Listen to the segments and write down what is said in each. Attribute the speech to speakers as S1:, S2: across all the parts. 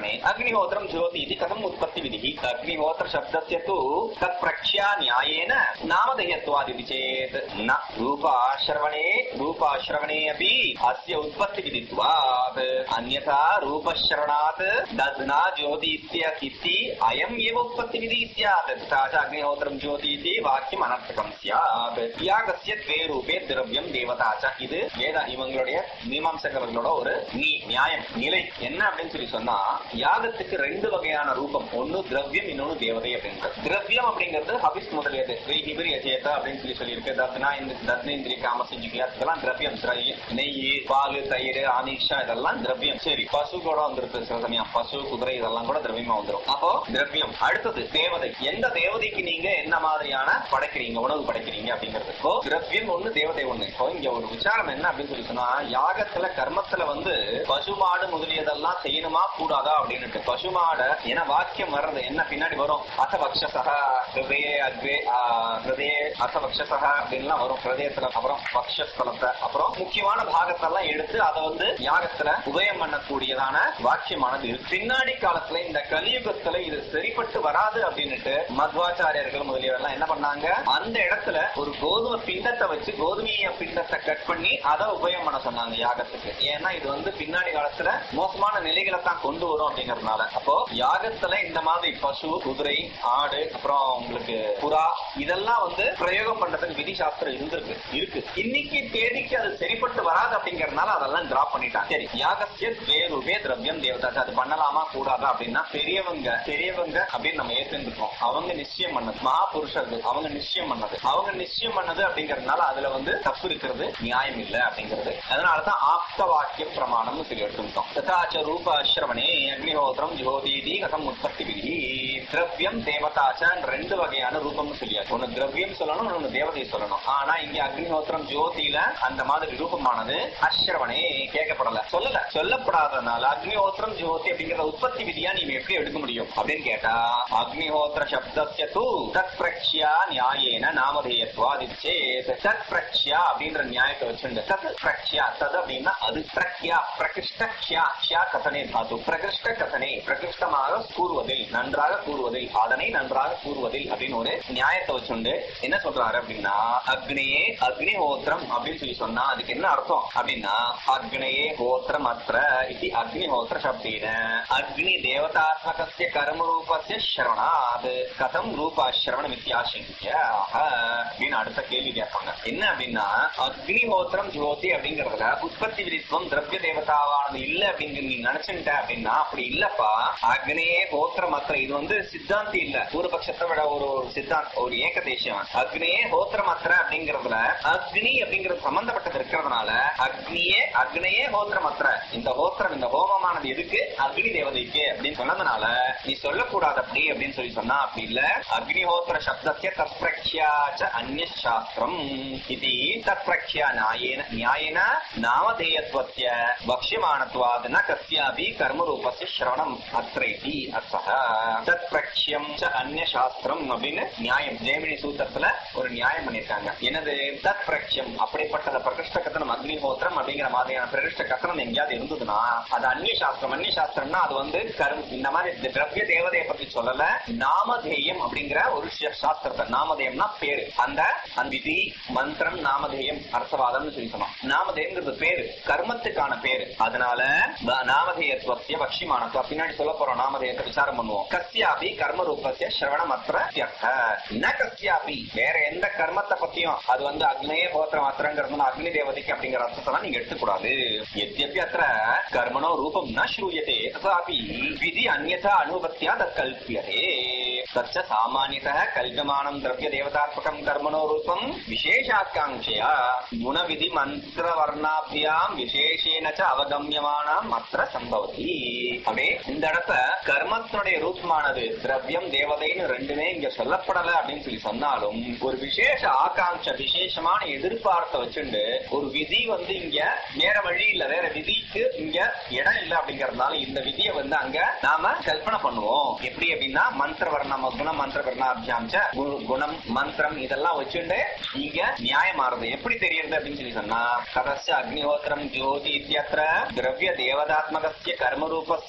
S1: आश्रवणे अग्निहोत्रं ज्योति इति कथम् उत्पत्तिविधिः अग्निहोत्रशब्दस्य तु तत्प्रक्ष्या न्यायेन नामधेयत्वादिति चेत् न रूपाश्रवणे रूपाश्रवणे अपि अस्य उत्पत्तिविधित्वात् अन्यथा रूपश्रवणात् दध्ना ज्योति इत्य- इति अयम् एव उत्पत्तिविधिः स्यात् तथा च अग्निहोत्रं ज्योति इति वाक्यम् अनर्थकं स्यात् யாகசிய द्वे ரூபே திரவியம் தேவதா ச இது வேத இவங்களுடைய மீமாம்சகர்களோட ஒரு நீ நியாயம் நிலை என்ன அப்படின்னு சொல்லி சொன்னா யாகத்துக்கு ரெண்டு வகையான ரூபம் ஒன்னு திரவியம் இன்னொன்னு தேவதை அப்படின்றது திரவியம் அப்படிங்கிறது ஹபிஸ் முதலியது ஹிபிரி அஜேதா அப்படின்னு சொல்லி சொல்லியிருக்கு தத்னா இந்த தத்னேந்திரி காம செஞ்சுக்கியா இதெல்லாம் திரவியம் திரவியம். நெய் பால் தயிர் ஆனிஷா இதெல்லாம் திரவியம் சரி பசு கூட வந்திருக்கு சில சமயம் பசு குதிரை இதெல்லாம் கூட திரவியமா வந்துரும் அப்போ திரவியம் அடுத்தது தேவதை எந்த தேவதைக்கு நீங்க என்ன மாதிரியான படைக்கிறீங்க உணவு படைக்கிறீங்க அப்படிங்கிறது இப்போ திரவியம் ஒண்ணு தேவதை ஒண்ணு இப்போ இங்க ஒரு விசாரம் என்ன அப்படின்னு சொல்லி சொன்னா யாகத்துல கர்மத்துல வந்து பசுமாடு முதலியதெல்லாம் செய்யணுமா கூடாதா அப்படின்னு பசுமாடு ஏன்னா வாக்கியம் வர்றது என்ன பின்னாடி வரும் அசபக்ஷசக ஹிருதய அக்ரே ஆஹ், ஹிருதய அசபக்ஷசக அப்படின்லாம் வரும் ஹிருதயத்துல அப்புறம் பக்ஷஸ்தலத்தை அப்புறம் முக்கியமான பாகத்தெல்லாம் எடுத்து அதை வந்து யாகத்துல உபயம் பண்ணக்கூடியதான வாக்கியமானது இருக்கு பின்னாடி காலத்துல இந்த கலியுகத்துல இது சரிப்பட்டு வராது அப்படின்னுட்டு மத்வாச்சாரியர்கள் முதலியவர்கள் என்ன பண்ணாங்க அந்த இடத்துல ஒரு கோதுமை பிண்டத்தை வச்சு கோதுமைய பிண்டத்தை கட் பண்ணி அதை உபயம் பண்ண சொன்னாங்க யாகத்துக்கு ஏன்னா இது வந்து பின்னாடி காலத்துல மோசமான நிலைகளை தான் கொண்டு வரும் அப்படிங்கறதுனால அப்போ யாகத்துல இந்த மாதிரி பசு குதிரை ஆடு அப்புறம் உங்களுக்கு புறா இதெல்லாம் வந்து பிரயோகம் பண்றதுக்கு விதி சாஸ்திரம் இருந்திருக்கு இருக்கு இன்னைக்கு தேதிக்கு அது சரிப்பட்டு வராது அப்படிங்கறதுனால அதெல்லாம் டிராப் பண்ணிட்டாங்க சரி யாகசிய வேறுவே திரவியம் தேவதா அது பண்ணலாமா கூடாதா அப்படின்னா பெரியவங்க பெரியவங்க அப்படின்னு நம்ம ஏத்துருக்கோம் அவங்க நிச்சயம் பண்ணது மகாபுருஷர்கள் அவங்க நிச்சயம் பண்ணது அவங்க நிச்சயம் பண்ணது அப்படிங்கறதுனால அதுல வந்து தப்பு இருக்கிறது நியாயம் இல்ல அப்படிங்கிறது அதனாலதான் ஆப்த வாக்கியம் பிரமாணம்னு சொல்லி எடுத்துக்கிட்டோம் ததாச்ச ரூப அஸ்ரவணே அக்னிஹோத்திரம் ஜோதிதி கதம் உற்பத்தி விதி திரவியம் தேவதாச்சான் ரெண்டு வகையான ரூபம்னு சொல்லியாச்சு ஒண்ணு திரவியம் சொல்லணும் இன்னொன்னு தேவதை சொல்லணும் ஆனா இங்க அக்னிஹோத்திரம் ஜோதியில அந்த மாதிரி ரூபமானது அஸ்ரவணே கேட்கப்படல சொல்லல சொல்லப்படாதனால அக்னிஹோத்திரம் ஜோதி அப்படிங்கிற உற்பத்தி விதியா நீங்க எப்படி எடுக்க முடியும் அப்படின்னு கேட்டா அக்னிஹோத்திர சப்தஸ்ய தூ தத் பிரக்ஷியா நியாயேன நாமதேயத்வாதிச்சேத் தத் பிரக்ஷியா அப்படின்ற நியாயத்தை வச்சுண்டு தத் பிரக்ஷியா தத் அப்படின்னா அது பிரக்யா பிரகிருஷ்ட க்ஷியா க்ஷியா கதனே தாத்து பிரகிருஷ்ட கதனே பிரகிருஷ்டமாக கூறுவதில் நன்றாக கூறுவதில் அதனை நன்றாக கூறுவதில் அப்படின்னு ஒரு நியாயத்தை வச்சுண்டு என்ன சொல்றாரு அப்படின்னா அக்னியே அக்னிஹோத்திரம் அப்படின்னு சொல்லி சொன்னா அதுக்கு என்ன அர்த்தம் அப்படின்னா அக்னயே ஹோத்திரம் அத்திர இது அக்னிஹோத்திர சப்தேன அக்னி தேவதாத்மகஸ்ய கர்மரூபஸ்ய ஸ்ரவணாத் கதம் ரூபாஸ்ரவணம் இத்தியாசங்கிய அப்படின்னு அடுத்த கேள்வி கேட்பாங்க என்ன அப்படின்னா அக்னிஹோத்திரம் ஜோதி அப்படிங்கறதுல உற்பத்தி விதித்துவம் திரவிய தேவதாவானது இல்ல அப்படின்னு நீ நினைச்சுட்ட அப்படின்னா அப்படி இல்லப்பா அக்னியே ஹோத்திரம் அத்திர இது வந்து சித்தாந்தி இல்ல பூர்வபட்சத்தை விட ஒரு ஒரு சித்தாந்த் ஒரு ஏகதேசம் அக்னியே ஹோத்திரம் அத்திர அப்படிங்கறதுல அக்னி அப்படிங்கிறது சம்பந்தப்பட்டது இருக்கிறதுனால அக்னியே அக்னியே ஹோத்திரம் அத்திர இந்த ஹோத்திரம் இந்த ஹோமமானது எதுக்கு அக்னி தேவதைக்கு அப்படின்னு சொன்னதுனால நீ சொல்லக்கூடாது அப்படி அப்படின்னு சொல்லி சொன்னா அப்படி இல்ல அக்னிஹோத்திர சப்தஸ்ய தத்பிரக்ஷாச்ச அந்நிய சாஸ்திரம் இது தத்பிரக்ஷா நியாயேன நியாயேன நாமதேயத்வஸ்ய பக்ஷ்யமானத்வாத் ந கஸ்யாபி கர்மரூபஸ்ய ஸ்ரவணம் அத்ர இதி அர்த்தः தத்பிரக்ஷ்யம் ச அந்நிய சாஸ்திரம் அப்படின்னு நியாயம் ஜெயமினி சூத்திரத்துல ஒரு நியாயம் பண்ணிருக்காங்க என்னது தத்பிரக்ஷ்யம் அப்படிப்பட்டத பிரகிருஷ்ட கத்தனம் அக்னிஹோத்திரம் அப்படிங்கிற மாதிரியான பிரகிருஷ்ட கத்தனம் எங்கேயாவது இருந்ததுன்னா அது அந்நிய சாஸ்திரம் அந்நிய சாஸ்திரம்னா அது வந்து கரும் இந்த மாதிரி திரவிய தேவதையை பத்தி சொல்லல நாமதேயம் அப்படிங்கிற ஒரு சா- சாஸ்திரத்தை நாமதேயம்னா பேரு அந்த அந்த விதி மந்திரம் நாமதேயம் அர்த்தவாதம்னு சொல்லி சொன்னோம் நாமதேயம்ங்கிறது பேரு கர்மத்துக்கான பேரு அதனால ப- நாமதேயத்துவசிய பக்ஷிமானத்துவ பின்னாடி சொல்ல போறோம் நாமதேயத்தை விசாரம் பண்ணுவோம் கஸ்யாபி கர்ம ரூபசிய சிரவணம் அத்திர ந கஸ்யாபி வேற எந்த கர்மத்தை பத்தியும் அது வந்து அக்னேய கோத்திரம் அத்திரங்கிறது அக்னி தேவதைக்கு அப்படிங்கிற அர்த்தத்தெல்லாம் நீங்க எடுத்துக்கூடாது यद्यपि अत्र कर्मणो रूपं न श्रूयते तथापि विधि अन्यथा अनुभवत्या तत् कल्प्यते तच्च सामान्यतः कल्प्यमानं द्रव्यदेवतात्मकं कर्मणो रूपं विशेषाकाङ्क्षया गुणविधि मन्त्रवर्णाभ्यां विशेषेण च அவகமியமானம் அத்திர சம்பவதி அப்படியே இந்த இடத்த கர்மத்தினுடைய ரூபமானது திரவியம் தேவதைன்னு ரெண்டுமே இங்க சொல்லப்படல அப்படின்னு சொல்லி சொன்னாலும் ஒரு விசேஷ ஆகாங்ஷ விசேஷமான எதிர்பார்ப்பை வச்சுண்டு ஒரு விதி வந்து இங்க வேற வழி இல்ல வேற விதிக்கு இங்க இடம் இல்ல அப்படிங்கறதுனால இந்த விதியை வந்து அங்க நாம கல்பனை பண்ணுவோம் எப்படி அப்படின்னா மந்திர வர்ணம் குணம் மந்திர வர்ணாபியாம்ச கு- குணம் மந்திரம் இதெல்லாம் வச்சுண்டு இங்க நியாயமாறுது எப்படி தெரியுது அப்படின்னு சொல்லி சொன்னா கதஸ்ய அக்னிஹோத்திரம் ஜோதி இத்தியத்திர திரவிய தேவதாத்மகஸ்ய கர்ம ரூபஸ்ய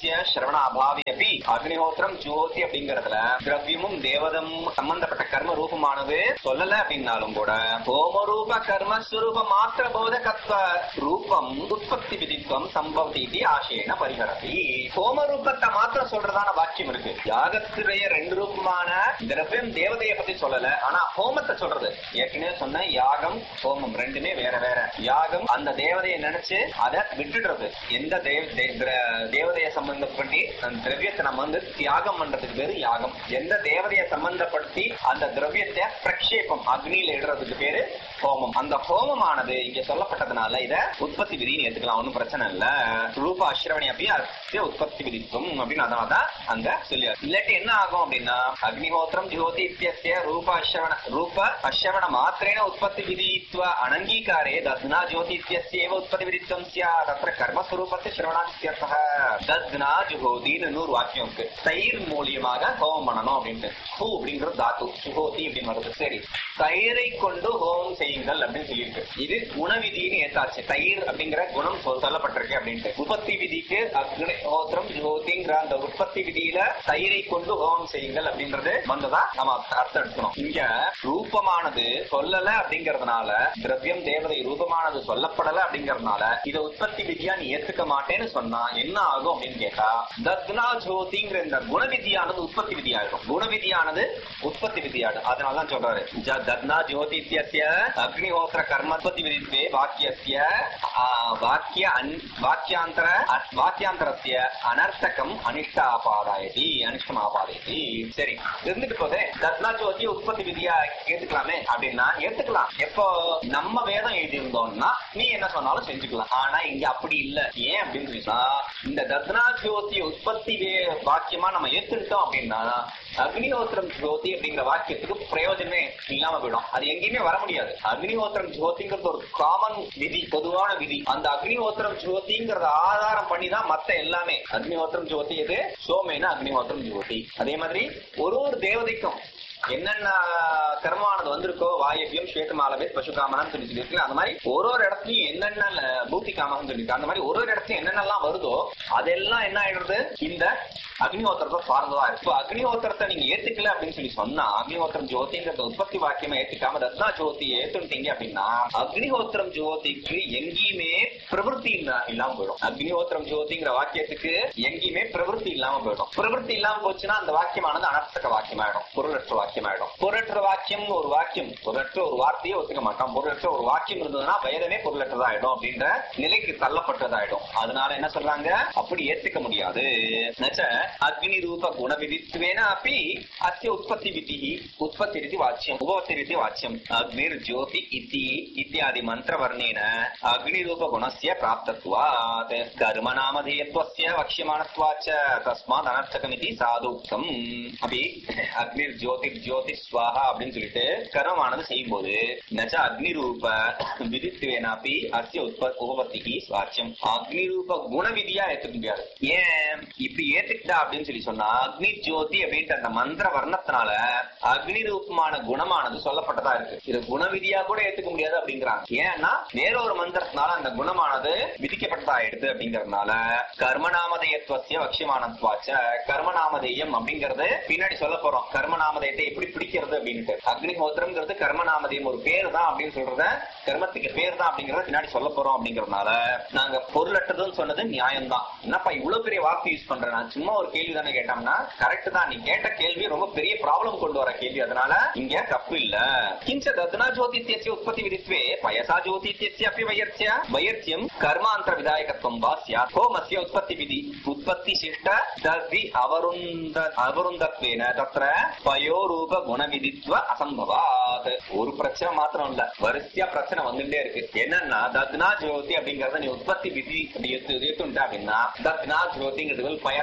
S1: அஸ்ய ஸ்ரவண அபாவி அப்படி அக்னிஹோத்திரம் ஜோதி அப்படிங்கறதுல திரவியமும் தேவதம் சம்பந்தப்பட்ட கர்ம ரூபமானது சொல்லல அப்படின்னாலும் கூட ஹோமரூப கர்மஸ்வரூப மாத்திர போதகத்வ ரூபம் உற்பத்தி விதித்வம் சம்பவதி இது ஆசேன பரிகரதி ஹோம ரூபத்தை மாத்திரம் சொல்றதான வாக்கியம் இருக்கு யாகத்துடைய ரெண்டு ரூபமான திரவியம் தேவதையை பத்தி சொல்லல ஆனா ஹோமத்தை சொல்றது ஏற்கனவே சொன்ன யாகம் ஹோமம் ரெண்டுமே வேற வேற யாகம் அந்த தேவதையை நினைச்சு அதை விட்டுடுறது எந்த தேவ- தே- திர- தேவதையை சம்பந்தப்பட்டு அந்த திரவியத்தை நம்ம வந்து தியாகம் பண்றதுக்கு பேரு யாகம் எந்த தேவதையை சம்பந்தப்படுத்தி அந்த திரவியத்தை பிரக்ஷேபம் அக்னியில இடுறதுக்கு பேரு ஹோமம் அந்த ஹோமமானது இங்க சொல்லப்பட்டதுனால இத உற்பத்தி விதின்னு எடுத்துக்கலாம் ஒண்ணும் பிரச்சனை இல்ல ரூப அஸ்ரவணி அப்படி அஸ்ய உற்பத்தி விதித்துவம் அப்படின்னு அதனாலதான் அங்க சொல்லி இல்லாட்டி என்ன ஆகும் அப்படின்னா அக்னிஹோத்திரம் ஜோதி இத்தியஸ்ய ரூப அஸ்ரவண ரூப அஸ்ரவண மாத்திரேன உற்பத்தி விதித்வ அனங்கீகாரே தத்னா ஜோதி இத்தியஸ்ய ஏவ உற்பத்தி விதித்வம் ஸ்யா தத்திர கர்மஸ்வரூபத்தை சிரவணாதித்யர்த்தः தத்னா ஜுஹோதின்னு இன்னொரு வாக்கியம் இருக்கு தயிர் மூலியமாக ஹோமம் பண்ணணும் அப்படின்ட்டு ஹூ அப்படிங்கிறது தாத்து சுகோதி அப்படின்னு வருது சரி தயிரை கொண்டு ஹோமம் செய்யுங்கள் அப்படின்னு சொல்லியிருக்கு இது குணவிதின்னு ஏத்தாச்சு தயிர் அப்படிங்கிற குணம் சொல்- சொல்லப்பட்டிருக்கு அப்படின்ட்டு உற்பத்தி விதிக்கு அக்னிஹோத்திரம் ஜோதிங்கிற அந்த உற்பத்தி விதியில தயிரை கொண்டு ஹோமம் செய்யுங்கள் அப்படின்றது வந்ததா நம்ம அர்த்தம் எடுக்கணும் இங்க ரூபமானது சொல்லல அப்படிங்கறதுனால திரவியம் தேவதை ரூபமானது சொல்லப்படல அப்படிங்கறதுனால இத உற்பத்தி விதியா நீ ஏத்துக்க மாட்டேன்னு சொன்னா என்ன ஆகும் அப்படின்னு கேட்டா தத்னா ஜோதிங்கிற இந்த குணவிதியானது உற்பத்தி விதியாயிடும் குணவிதியானது உற்பத்தி விதியாயிடும் அதனாலதான் சொல்றாரு ஜ- தத்னா ஜோதி இத்தியஸ்ய அக்னிஹோத்திர கர்மோத்பத்தி விதித்வே வாக்கியஸ்ய ஆ, வாக்கிய அன்- வாக்கியாந்தர அ- வாக்கியாந்தரஸ்ய அனர்த்தகம் அனிஷ்டாபாதாயதி அனிஷ்டம் ஆபாதயதி சரி இருந்துட்டு போதே தத்னா ஜோதி உற்பத்தி விதியா ஏத்துக்கலாமே அப்படின்னா ஏத்துக்கலாம் எப்போ நம்ம வேதம் எழுதியிருந்தோம்னா நீ என்ன சொன்னாலும் செஞ்சுக்கலாம் ஆனா இங்க அப்படி இல்ல ஏன் அப்படின்னு சொன்னா இந்த தத்னா ஜோதி உற்பத்தி வே- வாக்கியமா நம்ம ஏத்துக்கிட்டோம் அப்படின்னா அக்னிஹோத்திரம் ஜோதி அப்படிங்கிற வாக்கியத்துக்கு பிரயோஜனமே இல்லாம போயிடும் அது எங்கேயுமே வர முடியாது அக்னிஹோத்திரம் ஜோதிங்கிறது ஒரு காமன் விதி பொதுவான விதி அந்த அக்னிஹோத்திரம் ஜோதிங்கிறத ஆதாரம் பண்ணி தான் மத்த எல்லாமே அக்னிஹோத்திரம் ஜோதி எது சோமேன அக்னிஹோத்திரம் ஜோதி அதே மாதிரி ஒரு ஒரு தேவதைக்கும் என்னென்ன கர்மானது வந்திருக்கோ வாயவியம் ஸ்வேதமாலவே பசுகாமனம் சொல்லி சொல்லியிருக்கு அந்த மாதிரி ஒரு ஒரு இடத்துலயும் என்னென்ன பூத்தி காமகம் சொல்லியிருக்கு அந்த மாதிரி ஒரு ஒரு இடத்துலயும் என்னென்னலாம் வருதோ அதெல்லாம் என்ன ஆயிடுறது இந்த அக்னிஹோத்திரத்தை சார்ந்ததா இருக்கு இப்போ அக்னிஹோத்திரத்தை நீங்க ஏத்துக்கல அப்படின்னு சொல்லி சொன்னா அக்னிஹோத்திரம் ஜோதிங்கிறத உற்பத்தி வாக்கியமா ஏத்துக்காம ரத்னா ஜோதி ஏத்துட்டீங்க அப்படின்னா அக்னிஹோத்திரம் ஜோதிக்கு எங்கேயுமே பிரவருத்தி இல்ல இல்லாம போயிடும் அக்னிஹோத்திரம் ஜோதிங்கிற வாக்கியத்துக்கு எங்கேயுமே பிரவருத்தி இல்லாம போயிடும் பிரவருத்தி இல்லாம போச்சுன்னா அந்த வாக்கியமானது அனர்த்தக வாக்கியமாயிடும் பொருளற்ற வாக்கியமாயிடும் பொருளற்ற வாக்கியம் ஒரு வாக்கியம் பொருளற்ற ஒரு வார்த்தையே ஒத்துக்க மாட்டோம் பொருளற்ற ஒரு வாக்கியம் இருந்ததுன்னா வேதமே பொருளற்றதாயிடும் அப்படின்ற நிலைக்கு தள்ளப்பட்டதாயிடும் அதனால என்ன சொல்றாங்க அப்படி ஏத்துக்க முடியாது நச்ச அக்னி ரூப குண விதித்வேன அப்படி அஸ்ய உற்பத்தி விதி உற்பத்தி ரீதி வாச்சியம் உபவத்தி ரீதி வாச்சியம் அக்னிர் ஜோதி இத்தி இத்தியாதி மந்திரவர்ணேன அக்னி ரூப குணஸ்ய பிராப்தத்வாத் கர்ம நாமதேயத்வஸ்ய வக்ஷ்யமானத்வாச்ச தஸ்மாத் அனர்த்தகமிதி சாதுக்தம் அப்படி அக்னிர் ஜோதி ஜோதி ஸ்வாஹா அப்படின்னு சொல்லிட்டு கர்மமானது செய்யும் போது நச்ச அக்னி ரூப விதித்வேனாப்பி அஸ்ய உற்ப உபவத்திக்கு வாச்சியம் அக்னி ரூப குண விதியா ஏத்துக்க முடியாது ஏன் இப்படி ஏத்துக்கிட்டா அப்படின்னு சொல்லி சொன்னா அக்னி ஜோதி அப்படின்ற அந்த மந்திர வர்ணத்தினால அக்னி ரூபமான குணமானது சொல்லப்பட்டதா இருக்கு இது குண விதியா கூட ஏத்துக்க முடியாது அப்படிங்கிறாங்க ஏன்னா வேற ஒரு மந்திரத்தினால அந்த குணமானது விதிக்கப்பட்டதா ஆயிடுது அப்படிங்கறதுனால கர்மநாமதேயத்துவசிய வக்ஷிமானத்வாச்ச கர்மநாமதேயம் அப்படிங்கறது பின்னாடி சொல்ல போறோம் கர்மநாமதேயத்தை எப்படி பிடிக்கிறது அப்படின்ட்டு அக்னிஹோத்திரம்ங்கிறது கர்மநாமதேயம் ஒரு பேர் தான் அப்படின்னு சொல்றத கர்மத்துக்கு பேர் தான் அப்படிங்கறத பின்னாடி சொல்ல போறோம் அப்படிங்கறதுனால நாங்க பொருளற்றதுன்னு சொன்னது நியாயம் தான் என்னப்பா இவ்வளவு பெரிய வார்த்தை யூஸ் பண்றேன் நான் சும்மா ஒரு கேள்வி தானே கேட்டோம்னா கரெக்ட் தான் நீ கேட்ட கேள்வி ரொம்ப பெரிய ப்ராப்ளம் கொண்டு வர கேள்வி அதனால இங்க தப்பு இல்ல கிஞ்ச தத்னா ஜோதித்யஸ்ய உற்பத்தி விதித்வே பயசா ஜோதித்யஸ்ய அப்படி வயர்த்திய வயர்த்தியம் கர்மாந்தர விதாயகத்துவம் வா ஸ்யாத் ஹோமஸ்ய உற்பத்தி விதி உற்பத்தி சிஷ்ட தர்வி அவருந்த அவருந்தத்வேன தத்ர பயோரூப குணவிதித்வ அசம்பவாத் ஒரு பிரச்சனை மாத்திரம் இல்ல வரிசையா பிரச்சனை வந்துட்டே இருக்கு என்னன்னா தத்னா ஜோதி அப்படிங்கறத நீ உற்பத்தி விதி அப்படி எடுத்து எடுத்துட்ட அப்படின்னா தத்னா ஜோதிங்கிறது பயசா ஜோதி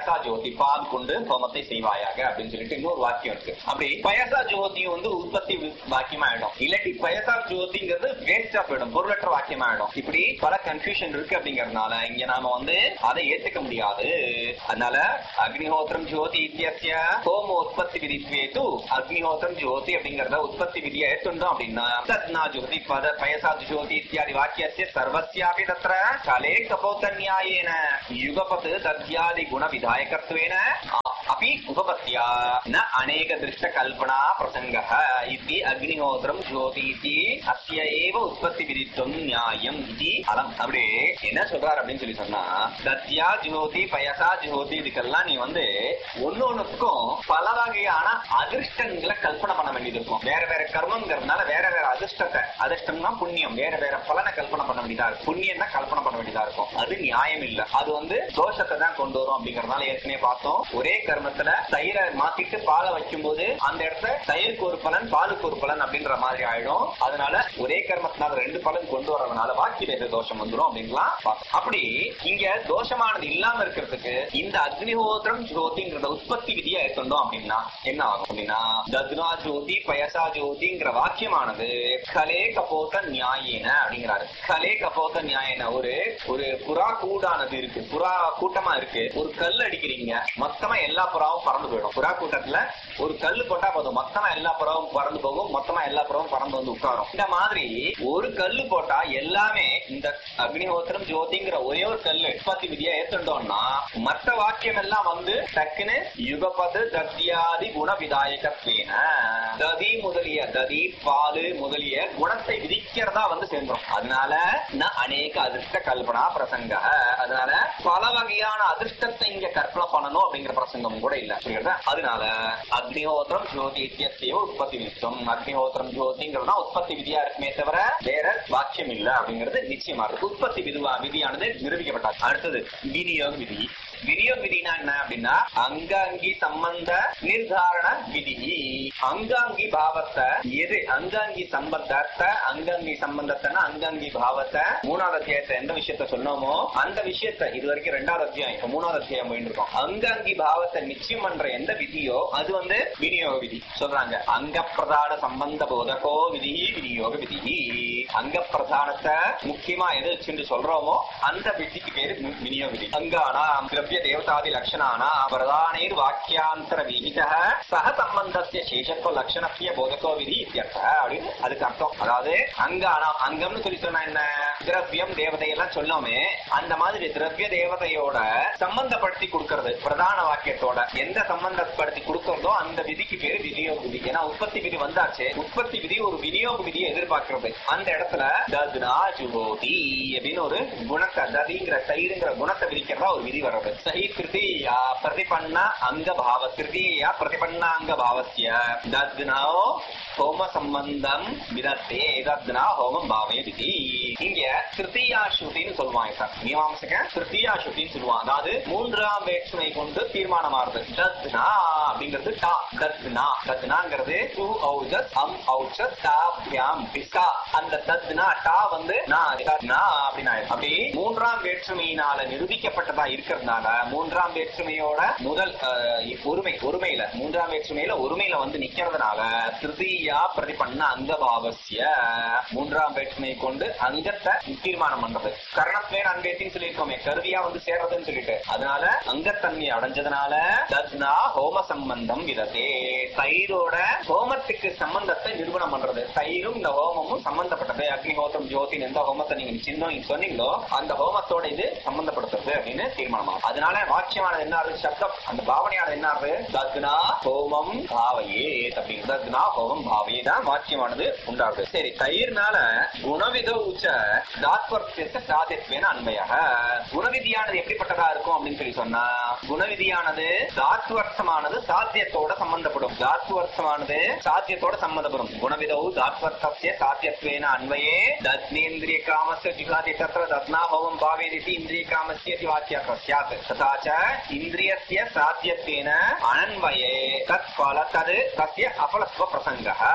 S1: ஜோதி பால் கொண்டு ஹோமத்தை செய்வாயாக அப்படின்னு சொல்லிட்டு இன்னொரு வாக்கியம் இருக்கு அப்படி பயசா ஜோதியும் வந்து உற்பத்தி வி- வாக்கியமா ஆயிடும் இல்லாட்டி பயசா ஜோதிங்கிறது வேஸ்டா போயிடும் பொருளற்ற வாக்கியமா ஆயிடும் இப்படி பல கன்ஃபியூஷன் இருக்கு அப்படிங்கறதுனால இங்க நாம வந்து அதை ஏத்துக்க முடியாது அதனால அக்னிஹோத்திரம் ஜோதி இத்தியஸ்ய ஹோம உற்பத்தி விதித்வேது அக்னிஹோத்திரம் ஜோதி அப்படிங்கறத உற்பத்தி விதியை ஏத்துண்டோம் அப்படின்னா தத்னா ஜோதி பத பயசா ஜோதி இத்தியாதி வாக்கியஸ்ய சர்வஸ்யாபி தத்ர கலே கபோத நியாயேன யுகபத் தத்யாதி குண விதாயகत्वेन अपि उपपत्त्या न अनेक दृष्ट कल्पना प्रसङ्गः इति अग्निहोत्रं ज्योति इति अस्य एव உற்பத்தி விதித்துவம் நியாயம் இது அலம் அப்படி என்ன சொல்றாரு அப்படின்னு சொல்லி சொன்னா தத்யா ஜோதி பயசா ஜோதி இதுக்கெல்லாம் நீ வந்து ஒண்ணு ஒண்ணுக்கும் பல வகையான அதிர்ஷ்டங்களை கல்பனை பண்ண வேண்டியது இருக்கும் வேற வேற கர்மங்கிறதுனால வேற வேற அதிர்ஷ்டத்தை அதிர்ஷ்டம்னா புண்ணியம் வேற வேற பலனை கல்பனை பண்ண வேண்டியதா இருக்கும் புண்ணியம் தான் கல்பனை பண்ண வேண்டியதா இருக்கும் அது நியாயம் இல்ல அது வந்து தோஷத்தை தான் கொண்டு வரும் அப்படிங்கறதுனால ஏற்கனவே பார்த்தோம் ஒரே கர்மத்துல தயிரை மாத்திட்டு பாலை வைக்கும் போது அந்த இடத்துல தயிருக்கு ஒரு பலன் பாலுக்கு ஒரு பலன் அப்படின்ற மாதிரி ஆயிடும் அதனால ஒரே கர்மத்தினால ரெண்டு பலன் கொண்டு வரதுனால வாக்கி வேத தோஷம் வந்துரும் அப்படின்லாம் பார்த்தோம். அப்படி இங்க தோஷமானது இல்லாம இருக்கிறதுக்கு இந்த அக்னிஹோத்திரம் ஜோதிங்கிறத உற்பத்தி விதியை எடுத்துட்டோம் அப்படின்னா என்ன ஆகும் அப்படின்னா தத்னா ஜோதி பயசா ஜோதிங்கிற வாக்கியமானது கலே கபோத நியாயேன அப்படிங்கிறாரு கலே கபோத நியாயன ஒரு ஒரு புறா கூடானது இருக்கு புறா கூட்டமா இருக்கு ஒரு கல் அடிக்கிறீங்க மொத்தமா எல்லா புறாவும் பறந்து போயிடும் புறா கூட்டத்துல ஒரு கல்லு போட்டா போதும் மொத்தமா எல்லா புறாவும் பறந்து போகும் மொத்தமா எல்லா புறாவும் பறந்து வந்து உட்காரும் இந்த மாதிரி ஒரு கல்லு போட்டா எல்லாமே இந்த அக்னிஹோத்திரம் ஜோதிங்கிற ஒரே ஒரு கல்லு உற்பத்தி விதியா ஏத்துட்டோம்னா மற்ற வாக்கியம் எல்லாம் வந்து டக்குன்னு யுகபது தத்தியாதி குண விதாயகத்வேன ததி முதலிய ததி பாலு முதலிய குணத்தை விதிக்கிறதா வந்து சேர்ந்துரும் அதனால ந அநேக அதிர்ஷ்ட கல்பனா பிரசங்க அதனால பல வகையான அதிர்ஷ்டத்தை இங்க கற்பனை பண்ணணும் அப்படிங்கிற பிரசங்கம் கூட இல்ல புரியுதா அதனால அக்னிஹோத்திரம் ஜோதி இத்தியத்தையோ உற்பத்தி விதித்தம் அக்னிஹோத்திரம் ஜோதிங்கிறதா உற்பத்தி விதியா இருக்குமே தவிர வேற வாக்கியம் இல்ல அப்படிங்கிறது நிச்சயமா இருக்கு உற்பத்தி விதுவா விதியானது நிரூபிக்கப்பட்டார் அடுத்தது விநியோக விதி விநியோக விதினா என்ன அப்படின்னா அங்காங்கி சம்பந்த நிர்தாரண விதி அங்காங்கி பாவத்தை எது அங்காங்கி சம்பந்தத்தை அங்காங்கி சம்பந்தத்தைன்னா அங்காங்கி பாவத்தை மூணாவது அத்தியாயத்தை எந்த விஷயத்த சொன்னோமோ அந்த விஷயத்த இது வரைக்கும் ரெண்டாவது அத்தியாயம் இப்ப மூணாவது அத்தியாயம் போயிட்டு இருக்கோம் அங்காங்கி பாவத்தை நிச்சயம் பண்ற எந்த விதியோ அது வந்து விநியோக விதி சொல்றாங்க அங்க பிரதான சம்பந்த போதகோ விதி விநியோக விதி அங்க பிரதானத்தை முக்கியமா எது வச்சுட்டு சொல்றோமோ அந்த விதிக்கு பேரு வி- விநியோக விதி அங்கானா திரவிய தேவதாதி லட்சணானா பிரதானேர் வாக்கியாந்தர விகித சக சம்பந்தத்திய சேஷத்துவ லட்சணத்திய போதகோ விதி இத்தியர்த்த அப்படின்னு அதுக்கு அர்த்தம் அதாவது அங்கானா அங்கம்னு சொல்லி சொன்னா என்ன திரவியம் தேவதை எல்லாம் சொன்னோமே அந்த மாதிரி திரவிய தேவதையோட சம்பந்தப்படுத்தி கொடுக்கறது பிரதான வாக்கியத்தோட எந்த சம்பந்தப்படுத்தி கொடுக்கறதோ அந்த விதிக்கு பேரு விநியோக விதி ஏன்னா உற்பத்தி விதி வந்தாச்சு உற்பத்தி விதி ஒரு விநியோக விதியை எதிர்பார்க்கிறது அந்த இடத்துல தத்னா ஜுகோதி அப்படின்னு ஒரு குணத்தை ததிங்கிற தயிர்ங்கிற குணத்தை விதிக்கிறதா ஒரு விதி வர்றது சஹி திருதியா பிரதிபன்ன அங்க பாவ திருதியா பிரதிபன்ன அங்க பாவசிய தத்னோ ஹோம சம்பந்தம் விதத்தே தத்னா ஹோமம் பாவே விதி இங்க திருத்தியா ஸ்ருதின்னு சொல்லுவாங்க சார் மீமாம்சக திருத்தியா ஸ்ருதின்னு சொல்லுவாங்க அதாவது மூன்றாம் வேற்றுமை கொண்டு தீர்மானமாறுது தத்னா அப்படிங்கிறது டா தத்னா தத்னாங்கிறது டூ ஔஜஸ் அம் ஔச்சஸ் தாபியாம் பிஸ்கா அந்த தத்னா டா வந்து நா தத்னா அப்படின்னு ஆயிடும். அப்படி மூன்றாம் வேற்றுமையினால நிரூபிக்கப்பட்டதா இருக்கிறதுனால மூன்றாம் வேற்றுமையோட முதல் அஹ், ஒருமை ஒருமையில மூன்றாம் வேற்றுமையில ஒருமையில வந்து நிக்கிறதுனால திருதியா பிரதிபன்ன அங்கபாவசிய மூன்றாம் வேற்றுமை கொண்டு அங்கத்தை தீர்மானம் பண்றது கரணத்வேன் அன்பேத்தின்னு சொல்லியிருக்கோமே கருவியா வந்து சேர்றதுன்னு சொல்லிட்டு அதனால அங்கத்தன்மை அடைஞ்சதுனால தத்னா ஹோம சம்பந்தம் விதத்தே தயிரோட ஹோமத்துக்கு சம்பந்தத்தை நிரூபணம் பண்றது தயிரும் இந்த ஹோமமும் சம்பந்தப்பட்டது அக்னிஹோத்திரம் ஜோதின் எந்த ஹோமத்தை நீங்க சின்ன நீங்க சொன்னீங்களோ அந்த ஹோமத்தோட இது சம்பந்தப்படுத்துறது அப்படின்னு தீர்மானமாகும் அதனால வாக்கியமானது என்ன ஆகுது சப்தம் அந்த பாவனையானது என்ன ஆகுது தத்னா ஹோமம் பாவையே அப்படின்னு தத்னா ஹோமம் பாவையே தான் வாக்கியமானது உண்டாகுது சரி தயிர்னால குணவித உச்ச தாத்வர்த்தியத்தை சாதித்வேன அன்மையாக குணவிதியானது எப்படிப்பட்டதா இருக்கும் அப்படின்னு சொல்லி சொன்னா குணவிதியானது தாத்வர்த்தமானது சாத்தியத்தோட சம்பந்தப்படும் தாத்வர்த்தமானது சாத்தியத்தோட சம்பந்தப்படும் குணவிதவு தாத்வர்த்தசிய சாத்தியத்வேன அன்வயே தத்னேந்திரிய காமஸ்ய ஜிகாதி தத்ர தத்னா ஹோமம் பாவேதிதி இந்திரிய காமஸ்ய இதி வாக்கியः स्यात् तथा च इन्द्रियस्य साध्यत्वेन अनन्वये तत् फल तद् तस्य अपलत्व प्रसङ्गः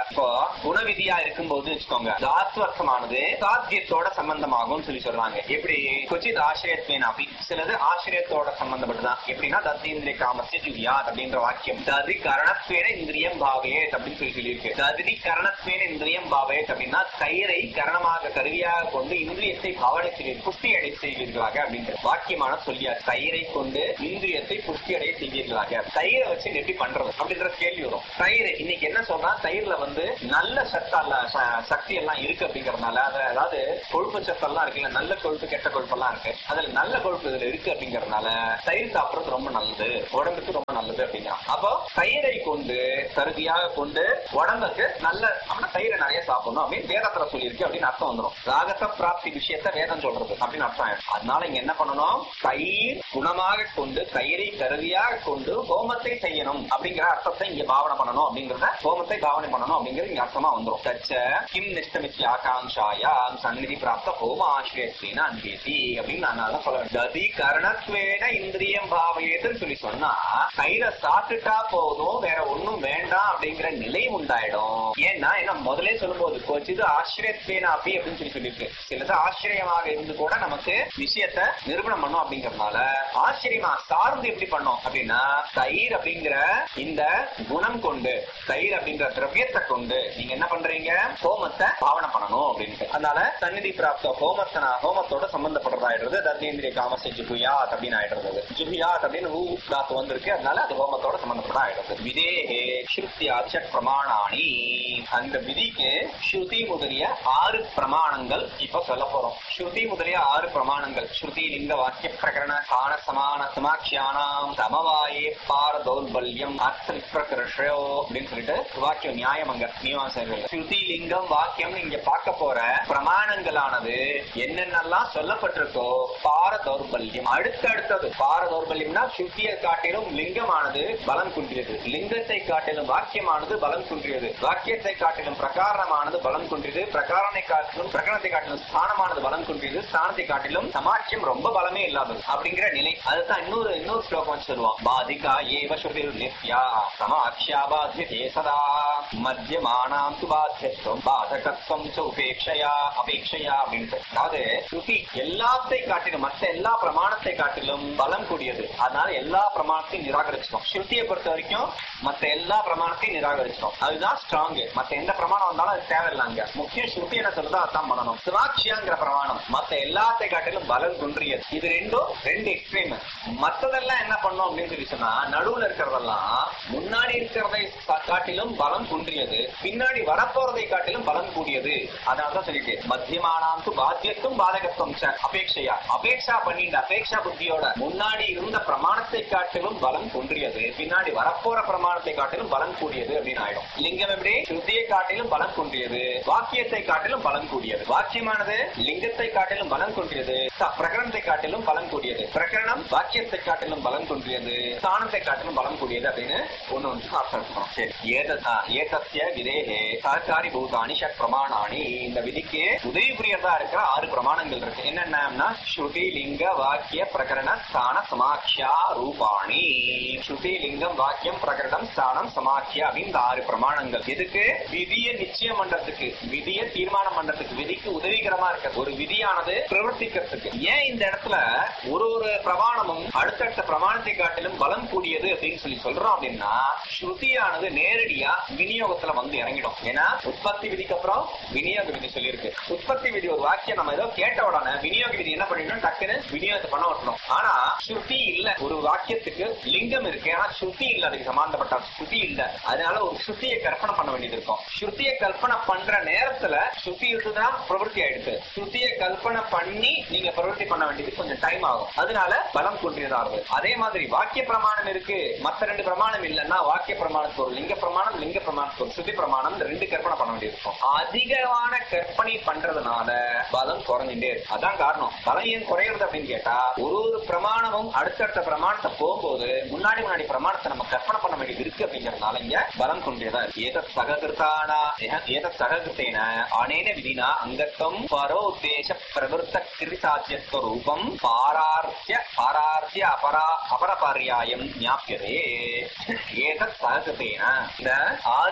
S1: இப்போ குணவிதியா இருக்கும்போது வச்சுக்கோங்க தாத்வர்த்தமானது சாத்தியத்தோட சம்பந்தமாகும் சொல்லி சொல்றாங்க எப்படி கொச்சித் ஆசிரியத்வேன் அப்படி சிலது ஆசிரியத்தோட சம்பந்தப்பட்டுதான் எப்படின்னா தத்தீந்திரிய காமஸ்ய ஜுவியாத் அப்படின்ற வாக்கியம் ததி கரணத்வேன இந்திரியம் பாவேத் அப்படின்னு சொல்லி சொல்லியிருக்கு ததி கரணத்வேன இந்திரியம் பாவேத் அப்படின்னா கயிறை கரணமாக கருவியாக கொண்டு இந்திரியத்தை பாவனை செய்வீர் புஷ்டி அடை செய்வீர்களாக அப்படின்ற வாக்கியமான சொல்லியார் கயிறை கொண்டு இந்திரியத்தை புஷ்டி அடைய செய்வீர்களாக தயிரை வச்சு எப்படி பண்றது அப்படின்ற கேள்வி வரும் தயிர் இன்னைக்கு என்ன சொல்றா தயிர்ல வந்து நல்ல சத்தல்ல சக்தி எல்லாம் இருக்கு அப்படிங்கறதுனால அது அதாவது கொழுப்பு சத்தெல்லாம் இருக்குல்ல நல்ல கொழுப்பு கெட்ட கொழுப்பெல்லாம் இருக்கு அதுல நல்ல கொழுப்பு இதுல இருக்கு அப்படிங்கறதுனால தயிர் சாப்பிடுறது ரொம்ப நல்லது உடம்புக்கு ரொம்ப நல்லது அப்படிங்கிறான் அப்போ தயிரை கொண்டு கருதியாக கொண்டு உடம்புக்கு நல்ல அப்படின்னா தயிரை நிறைய சாப்பிடணும் அப்படின்னு வேதத்துல சொல்லியிருக்கு அப்படின்னு அர்த்தம் வந்துடும் ராகத்த பிராப்தி விஷயத்த வேதம் சொல்றது அப்படின்னு அர்த்தம் ஆயிடும் அதனால இங்க என்ன பண்ணணும் தயிர் குணமாக கொண்டு தயிரை கருவியாக கொண்டு ஹோமத்தை செய்யணும் அப்படிங்கிற அர்த்தத்தை இங்க பாவனை பண்ணணும் அப்படிங்கறத ஹோமத்தை பாவனை பண்ணணும் அப்படிங்கிறது இங்க அர்த்தமா வந்துடும் தச்ச கிம் நிஷ்டமிச்சி ஆகாங்காயாம் சந்நிதி பிராப்த ஹோம ஆசிரியத்தின அன்பேதி அப்படின்னு நான் அதான் சொல்ல வேண்டும் ததி கரணத்வேன இந்திரியம் பாவையேதுன்னு சொல்லி சொன்னா தயிரை சாப்பிட்டுட்டா போதும் வேற ஒண்ணும் வேண்டாம் அப்படிங்கிற நிலை உண்டாயிடும் ஏன்னா என்ன முதலே சொல்லும்போது கொஞ்சது ஆசிரியத்தேனா அப்படி அப்படின்னு சொல்லி சொல்லியிருக்கு சிலது ஆச்சரியமாக இருந்து கூட நமக்கு விஷயத்த நிரூபணம் பண்ணும் அப்படிங்கறதுனால ஆச்சரியமா சார்ந்து எப்படி பண்ணோம் அப்படின்னா தயிர் அப்படிங்கிற இந்த குணம் கொண்டு தயிர் அப்படிங்கிற திரவியத்தை கொண்டு நீங்க என்ன பண்றீங்க ஹோமத்தை பாவனை பண்ணணும் அப்படின்ட்டு அதனால சந்நிதி பிராப்த ஹோமத்தனா ஹோமத்தோட சம்பந்தப்படுறதாயிடுறது தர்மேந்திரிய காமசை ஜுகுயாத் அப்படின்னு ஆயிடுறது ஜுகுயாத் அப்படின்னு ஹூ தாத்து வந்திருக்கு அதனால அது ஹோமத்தோட சம்பந்தப்பட்ட ஆயிடுறது விதேகே ஸ்ருத்தியாச்ச பிரமாணாணி அந்த விதிக்கு ஸ்ருதி முதலிய ஆறு பிரமாணங்கள் இப்ப சொல்ல போறோம் ஸ்ருதி முதலிய ஆறு பிரமாணங்கள் ஸ்ருதி லிங்க வாக்கிய பிரகரண காண சமான சமாட்சியானாம் சமவாயே பார தௌர்பல்யம் அர்த்த விப்ரகர்ஷோ அப்படின்னு சொல்லிட்டு வாக்கியம் நியாயம் அங்க மீமாசைகள் ஸ்ருதி லிங்கம் வாக்கியம் இங்க பார்க்க போற பிரமாணங்களானது என்னென்னலாம் சொல்லப்பட்டிருக்கோ பார தௌர்பல்யம் அடுத்தடுத்தது பார தௌர்பல்யம்னா ஸ்ருதியை காட்டிலும் லிங்கமானது பலம் குன்றியது லிங்கத்தை காட்டிலும் வாக்கியமானது பலம் குன்றியது வாக்கியத்தை காட்டிலும் பிரகாரமானது பலம் குன்றியது பிரகாரனை காட்டிலும் பிரகரணத்தை காட்டிலும் ஸ்தானமானது பலம் குன்றியது ஸ்தானத்தை காட்டிலும் சமாட்சியம் ரொம்ப பலமே இல்லாதது அப்படிங்கிற நிலை அதுதான் இன்னொரு இன்னொரு ஸ்லோகம் வச்சு சொல்லுவான் பாதிகா ஏவ ஸ்ருதிர் நித்யா சமாட்சியா பாத்தியதே சதா மத்தியமானாம் து பாத்தியத்துவம் பாதகத்துவம் ச உபேட்சையா அபேட்சையா அப்படின்ட்டு அதாவது ஸ்ருதி எல்லாத்தை காட்டிலும் மற்ற எல்லா பிரமாணத்தை காட்டிலும் பலம் கூடியது அதனால எல்லா பிரமாணத்தையும் நிராகரிச்சிட்டோம் ஸ்ருதியை பொறுத்த வரைக்கும் மற்ற எல்லா பிரமாணத்தையும் நிராகரிச்சிட்டோம் அதுதான் ஸ்ட்ராங் மற்ற எந்த பிரமாணம் வந்தாலும் அது தேவையில்லைங்க முக்கிய ஸ்ருதி என்ன சொல்றதோ அதான் பண்ணணும் சிவாட்சியாங்கிற பிரமாணம் மற்ற எல்லாத்தை காட்டிலும் பலம் குன்றியது இது ரெண்டும் ரெண்டு எக்ஸ்ட்ரீம் மத்ததெல்லாம் என்ன பண்ணோம் அப்படின்னு சொல்லி சொன்னா நடுவுல இருக்கிறதெல்லாம் முன்னாடி இருக்கிறதை கா- காட்டிலும் பலம் குன்றியது பின்னாடி வரப்போறதை காட்டிலும் பலம் கூடியது அதனாலதான் சொல்லிட்டு மத்தியமானாம் து பாத்தியத்துவம் பாதகத்துவம் ச அபேட்சையா அபேட்சா பண்ணிட்டு அபேட்சா புத்தியோட முன்னாடி இருந்த பிரமாணத்தை காட்டிலும் பலம் குன்றியது பின்னாடி வரப்போற பிரமாணத்தை காட்டிலும் பலம் கூடியது அப்படின்னு ஆயிடும் லிங்கம் எப்படி ஸ்ருதியை காட்டிலும் பலம் குன்றியது வாக்கியத்தை காட்டிலும் பலம் கூடியது வாக்கியமானது லிங்கத்தை காட்டிலும் பலம் குன்றியது ச- பிரகரணத்தை காட்டிலும் பலம் கூடியது பிரகரணம் வாக்கியத்தை காட்டிலும் பலம் குன்றியது ஸ்தானத்தை காட்டிலும் பலம் கூடியது அப்படின்னு ஒண்ணு ஒன்று அர்த்தம் இருக்கணும் சரி ஏத- ஆ, ஏதஸ்ய விதேகே சஹகாரி பூதானி ஷட் பிரமாணானி இந்த விதிக்கு உதவி புரியறதா இருக்கிற ஆறு பிரமாணங்கள் இருக்கு என்னென்னன்னா ஸ்ருதி லிங்க வாக்கிய பிரகரண ஸ்தான சமாக்கியா ரூபாணி ஸ்ருதி லிங்கம் வாக்கியம் பிரகரணம் ஸ்தானம் சமாக்கியா அப்படின்னு இந்த ஆறு பிரமாணங்கள் எதுக்கு விதியை நிச்சயம் பண்றதுக்கு விதியை தீர்மானம் பண்றதுக்கு விதிக்கு உதவிகரமா இருக்கு ஒரு விதியானது பிரவர்த்திக்கிறதுக்கு ஏன் இந்த இடத்துல ஒரு ஒரு பிரமாணமும் அடுத்தடுத்த பிரமாணத்தை காட்டிலும் பலம் கூடியது அப்படின்னு சொல்லி சொல்றோம் அப்படின்னா ஸ்ருதியானது நேரடியா விநியோகத்துல வந்து இறங்கிடும் ஏன்னா உற்பத்தி விதிக்கு அப்புறம் விநியோக விதி சொல்லியிருக்கு உற்பத்தி விதி ஒரு வாக்கியம் நம்ம ஏதோ கேட்ட உடனே விநியோக விதி என்ன பண்ணிடணும் டக்குன்னு விநியோகத்தை பண்ண விட்டணும் ஆனா ஸ்ருதி இல்ல ஒரு வாக்கியத்துக்கு லிங்கம் இருக்கு ஆனா ஸ்ருதி இல்ல அதுக்கு சம்பந்தப்பட்ட ஸ்ருதி இல்ல அதனால ஒரு ஸ்ருதியை கற்பனை பண்ண வேண்டியது இருக்கும் ஸ்ருதியை கல்பனை பண்ற நேரத்துல ஸ்ருதி இருந்துதான் பிரவருத்தி ஆயிடுது ஸ்ருதியை கல்பனை பண்ணி நீங்க பிரவருத்தி பண்ண வேண்டியது கொஞ்சம் டைம் ஆகும் அதனால பலம் குன்றியதாகுது அதே மாதிரி வாக்கிய பிரமாணம் இருக்கு மத்த ரெண்டு பிரமாணம் இல்லைன்னா வாக்கிய பிரமாணத்துக்கு ஒரு லிங்க பிரமாணம் லிங்க பிரமாணத்துக்கு ஒரு ஸ்ருதி பிரமாணம் இந்த ரெண்டு கற்பனை பண்ண வேண்டியது இருக்கும் அதிகமான கற்பனை பண்றதுனால பலம் குறைஞ்சுட்டே இருக்கு அதான் காரணம் பலம் ஏன் குறையிறது அப்படின்னு கேட்டா ஒரு ஒரு பிரமாணமும் அடுத்தடுத்த பிரமாணத்தை போகும்போது முன்னாடி முன்னாடி பிரமாணத்தை நம்ம கற்பனை பண்ண வேண்டியது இருக்கு அப்படிங்கறதுனால இங்க பலம் கொண்டேதா இருக்கு ஏதத் சககிருத்தானா ஏதத் சககிருத்தேன அனேன விதினா அங்கத்தம் பரோத்தேச பிரவருத்த கிருசாத்தியத்துவ ரூபம் பாரார்த்திய பாரார்த்திய அபரா அபரபாரியாயம் ஞாபியதே ஏதத் சககிருத்தேன இந்த ஆறு பிரமா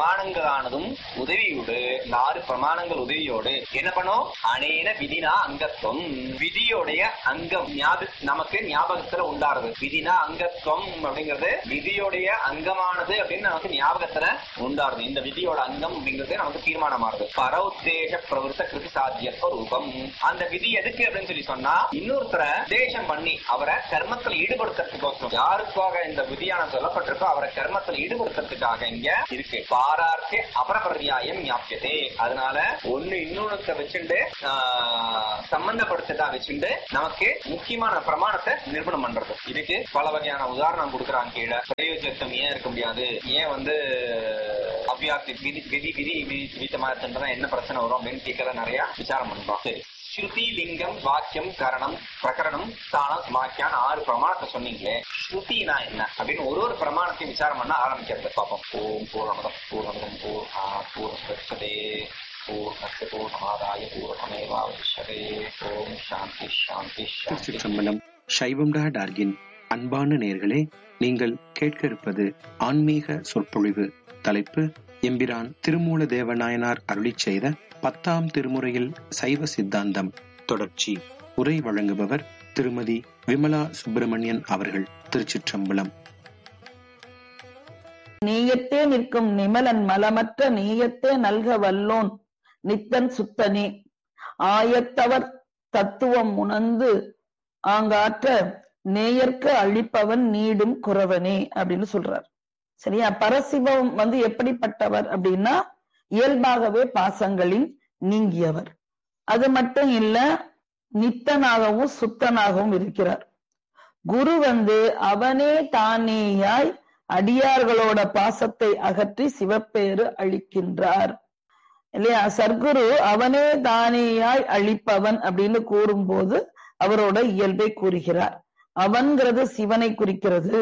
S1: பிரமாணங்களானதும் உதவியோடு இந்த ஆறு பிரமாணங்கள் உதவியோடு என்ன பண்ணும் அனேன விதினா அங்கத்துவம் விதியோடைய அங்கம் ஞாபக நமக்கு ஞாபகத்துல உண்டாருது விதினா அங்கத்துவம் அப்படிங்கிறது விதியோடைய அங்கமானது அப்படின்னு நமக்கு ஞாபகத்துல உண்டாருது இந்த விதியோட அங்கம் அப்படிங்கிறது நமக்கு தீர்மானமானது பர உத்தேச பிரவருத்த கிருதி சாத்தியத்துவ ரூபம் அந்த விதி எதுக்கு அப்படின்னு சொல்லி சொன்னா இன்னொருத்தரை தேசம் பண்ணி அவரை கர்மத்துல ஈடுபடுத்துறதுக்கோசரம் யாருக்காக இந்த விதியான சொல்லப்பட்டிருக்கோ அவரை கர்மத்துல ஈடுபடுத்துறதுக்காக இங்க இருக்கு பாரார்த்தே அபரபரியாயம் ஞாபியதே அதனால ஒண்ணு இன்னொன்னு வச்சுட்டு ஆஹ், சம்பந்தப்படுத்ததா வச்சுட்டு நமக்கு முக்கியமான பிரமாணத்தை நிரூபணம் பண்றது இதுக்கு பல வகையான உதாரணம் கொடுக்குறாங்க கீழே பிரயோஜனம் ஏன் இருக்க முடியாது ஏன் வந்து அவ்வியாப்தி விதி விதி விதி வி- விதித்தமா இருந்துன்னா என்ன பிரச்சனை வரும் அப்படின்னு கேட்கற நிறைய விசாரம் பண்றோம் சரி ஸ்ருதி லிங்கம் வாக்கியம் கரணம் பிரகரணம் ஸ்தானம் வாக்கியான் ஆறு பிரமாணத்தை சொன்னீங்களே ஸ்ருதினா என்ன அப்படின்னு ஒரு ஒரு பிரமாணத்தையும் விசாரம் பண்ண ஆரம்பிக்கிறது பார்ப்போம் ஓம் பூர்ணமதம் பூர்ணமதம் பூர் ஆ பூர்ணே பூர்ணஸ்ய பூர்ணமாதாய பூர்ணமேவாவசியதே ஓம் சாந்தி சாந்தி சாந்தி
S2: திருச்சிற்றம்பலம் சைவம் டா டார்கின் அன்பான நேர்களே நீங்கள் கேட்க இருப்பது ஆன்மீக சொற்பொழிவு தலைப்பு எம்பிரான் திருமூல தேவநாயனார் அருளிச் செய்த பத்தாம் திருமுறையில் சைவ சித்தாந்தம் தொடர்ச்சி உரை வழங்குபவர் திருமதி விமலா சுப்பிரமணியன் அவர்கள் திருச்சிற்றம்பலம்
S3: நீயத்தே நிற்கும் நிமலன் மலமற்ற நீயத்தே நல்க வல்லோன் நித்தன் சுத்தனே ஆயத்தவர் தத்துவம் உணர்ந்து ஆங்காற்ற நேயர்க்கு அழிப்பவன் நீடும் குறவனே அப்படின்னு சொல்றார் சரியா பரசிவம் வந்து எப்படிப்பட்டவர் அப்படின்னா இயல்பாகவே பாசங்களில் நீங்கியவர் அது மட்டும் இல்ல நித்தனாகவும் சுத்தனாகவும் இருக்கிறார் குரு வந்து அவனே தானேயாய் அடியார்களோட பாசத்தை அகற்றி சிவப்பேறு அளிக்கின்றார் இல்லையா சர்க்குரு அவனே தானேயாய் அழிப்பவன் அப்படின்னு கூறும்போது அவரோட இயல்பை கூறுகிறார் அவன்கிறது சிவனை குறிக்கிறது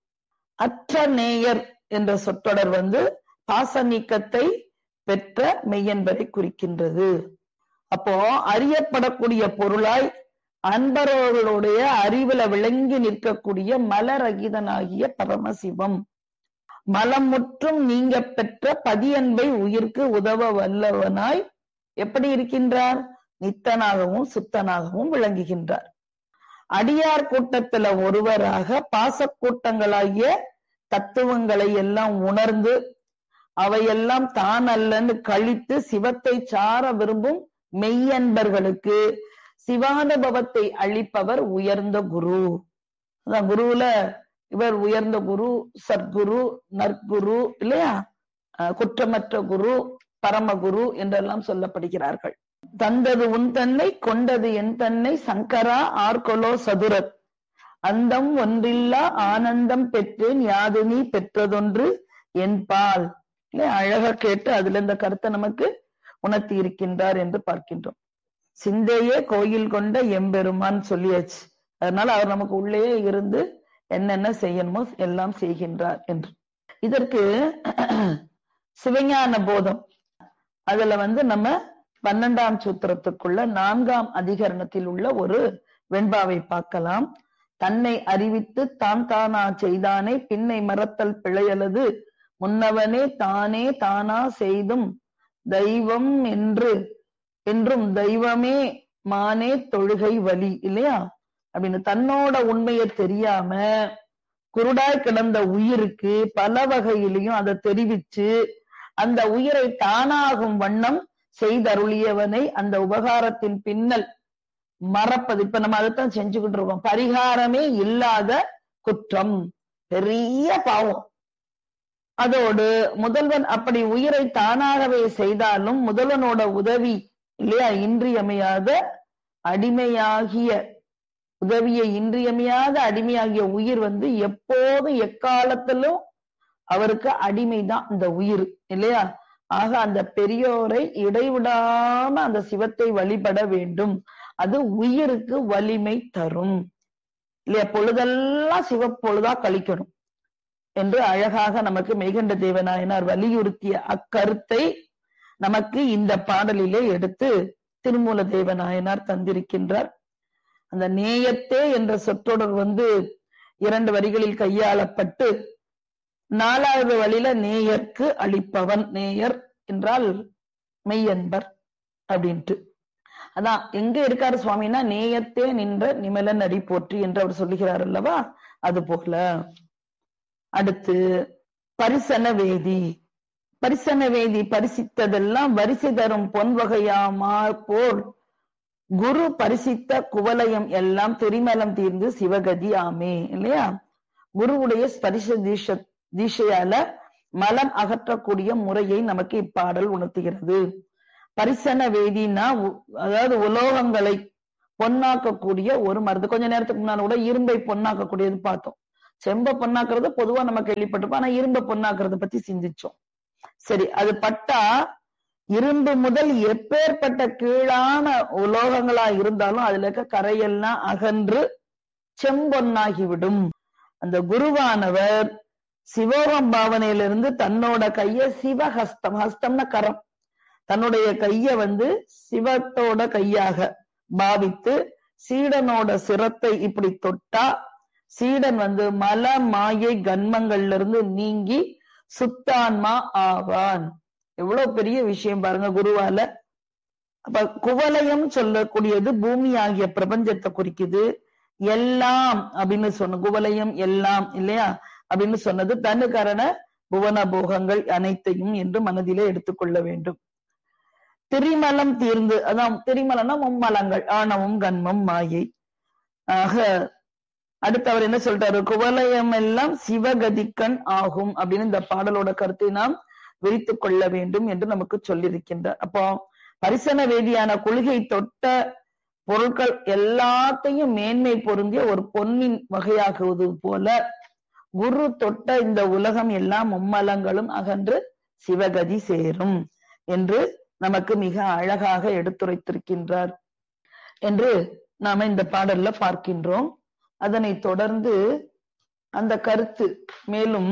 S3: அற்ற நேயர் என்ற சொற்றொடர் வந்து பாச நீக்கத்தை பெற்ற மெய்யன்பரை குறிக்கின்றது அப்போ அறியப்படக்கூடிய பொருளாய் அன்பர்களுடைய அறிவுல விளங்கி நிற்கக்கூடிய மலரகிதனாகிய பரமசிவம் மலம் முற்றும் நீங்க பெற்ற பதியன்பை உயிர்க்கு உதவ வல்லவனாய் எப்படி இருக்கின்றார் நித்தனாகவும் சுத்தனாகவும் விளங்குகின்றார் அடியார் கூட்டத்துல ஒருவராக பாசக் கூட்டங்களாகிய தத்துவங்களை எல்லாம் உணர்ந்து அவையெல்லாம் தான் அல்லன்னு கழித்து சிவத்தை சார விரும்பும் மெய்யன்பர்களுக்கு சிவானுபவத்தை அளிப்பவர் உயர்ந்த குரு அதான் குருவுல இவர் உயர்ந்த குரு சத்குரு நற்குரு இல்லையா அஹ் குற்றமற்ற குரு பரமகுரு என்றெல்லாம் சொல்லப்படுகிறார்கள் தந்தது உன் தன்னை கொண்டது என் தன்னை சங்கரா ஆர்கொலோ சதுரத் அந்தம் ஒன்றில்லா ஆனந்தம் பெற்றேன் யாது நீ பெற்றதொன்று என் பால் இல்லையா? அழகா கேட்டு அதுல இந்த கருத்தை நமக்கு உணர்த்தி இருக்கின்றார் என்று பார்க்கின்றோம் சிந்தையே கோயில் கொண்ட எம்பெருமான் சொல்லியாச்சு அதனால அவர் நமக்கு உள்ளேயே இருந்து என்னென்ன செய்யணுமோ எல்லாம் செய்கின்றார் என்று இதற்கு சிவஞான போதம் அதுல வந்து நம்ம பன்னெண்டாம் சூத்திரத்துக்குள்ள நான்காம் அதிகரணத்தில் உள்ள ஒரு வெண்பாவை பார்க்கலாம் தன்னை அறிவித்து தான் தானா செய்தானே பின்னை மறத்தல் பிழையலது முன்னவனே தானே தானா செய்தும் தெய்வம் என்று என்றும் தெய்வமே மானே தொழுகை வழி இல்லையா அப்படின்னு தன்னோட உண்மையை தெரியாம குருடாய் கிடந்த உயிருக்கு பல வகையிலையும் அதை தெரிவிச்சு அந்த உயிரை தானாகும் வண்ணம் செய்தருளியவனை அந்த உபகாரத்தின் பின்னல் மறப்பது இப்ப நம்ம அதைத்தான் செஞ்சுக்கிட்டு இருக்கோம் பரிகாரமே இல்லாத குற்றம் பெரிய பாவம் அதோடு முதல்வன் அப்படி உயிரை தானாகவே செய்தாலும் முதல்வனோட உதவி இல்லையா இன்றியமையாத அடிமையாகிய உதவியை இன்றியமையாத அடிமையாகிய உயிர் வந்து எப்போதும் எக்காலத்திலும் அவருக்கு அடிமைதான் இந்த உயிர் இல்லையா ஆக அந்த பெரியோரை இடைவிடாம அந்த சிவத்தை வழிபட வேண்டும் அது உயிருக்கு வலிமை தரும் இல்லையா பொழுதெல்லாம் சிவப்பொழுதா கழிக்கணும் என்று அழகாக நமக்கு மெய்கண்ட தேவநாயனார் வலியுறுத்திய அக்கருத்தை நமக்கு இந்த பாடலிலே எடுத்து திருமூல தேவநாயனார் தந்திருக்கின்றார் அந்த நேயத்தே என்ற சொற்றொடர் வந்து இரண்டு வரிகளில் கையாளப்பட்டு நாலாவது வழியில நேயர்க்கு அளிப்பவன் நேயர் என்றால் மெய்யன்பர் அப்படின்ட்டு அதான் எங்க இருக்காரு சுவாமின்னா நேயத்தே நின்ற நிமலன் அடி போற்றி என்று அவர் சொல்லுகிறார் அல்லவா அது போல அடுத்து பரிசன வேதி பரிசன வேதி பரிசித்ததெல்லாம் வரிசை தரும் பொன் வகையாமா போல் குரு பரிசித்த குவலயம் எல்லாம் திரிமலம் தீர்ந்து சிவகதி ஆமே இல்லையா குருவுடைய ஸ்பரிச தீஷ தீஷையால மலம் அகற்றக்கூடிய முறையை நமக்கு இப்பாடல் உணர்த்துகிறது பரிசன வேதினா உ- அதாவது உலோகங்களை பொன்னாக்கக்கூடிய ஒரு மருந்து கொஞ்ச நேரத்துக்கு முன்னால கூட இரும்பை பொன்னாக்கக்கூடியது பார்த்தோம் செம்ப பொன்னாக்குறது பொதுவா நம்ம கேள்விப்பட்டிருப்போம் ஆனா இரும்பை பொன்னாக்குறத பத்தி சிந்திச்சோம் சரி அது பட்டா இரும்பு முதல் எப்பேற்பட்ட கீழான உலோகங்களா இருந்தாலும் அதுல இருக்க கரையெல்லாம் அகன்று செம்பொன்னாகிவிடும் அந்த குருவானவர் சிவோகம் பாவனையிலிருந்து தன்னோட கைய சிவஹஸ்தம் ஹஸ்தம்னா கரம் தன்னுடைய கைய வந்து சிவத்தோட கையாக பாவித்து சீடனோட சிரத்தை இப்படி தொட்டா சீடன் வந்து மல மாயை கன்மங்கள்ல இருந்து நீங்கி சுத்தான்மா ஆவான் எவ்வளவு பெரிய விஷயம் பாருங்க குருவால அப்ப குவலயம் சொல்லக்கூடியது பூமி ஆகிய பிரபஞ்சத்தை குறிக்குது எல்லாம் அப்படின்னு சொன்ன குவலயம் எல்லாம் இல்லையா அப்படின்னு சொன்னது தனுகரண புவன போகங்கள் அனைத்தையும் என்று மனதிலே எடுத்துக்கொள்ள வேண்டும் திரிமலம் தீர்ந்து அதான் திரிமலம்னா மும்மலங்கள் ஆணவம் கண்மம் மாயை ஆக அடுத்து அவர் என்ன சொல்றாரு குவலயம் எல்லாம் சிவகதிக்கண் ஆகும் அப்படின்னு இந்த பாடலோட கருத்தை நாம் விரித்துக் கொள்ள வேண்டும் என்று நமக்கு சொல்லியிருக்கின்றார் அப்போ பரிசன வேதியான கொள்கை தொட்ட பொருட்கள் எல்லாத்தையும் மேன்மை பொருந்திய ஒரு பொன்னின் வகையாகுவது போல குரு தொட்ட இந்த உலகம் எல்லாம் மும்மலங்களும் அகன்று சிவகதி சேரும் என்று நமக்கு மிக அழகாக எடுத்துரைத்திருக்கின்றார் என்று நாம இந்த பாடல்ல பார்க்கின்றோம் அதனை தொடர்ந்து அந்த கருத்து மேலும்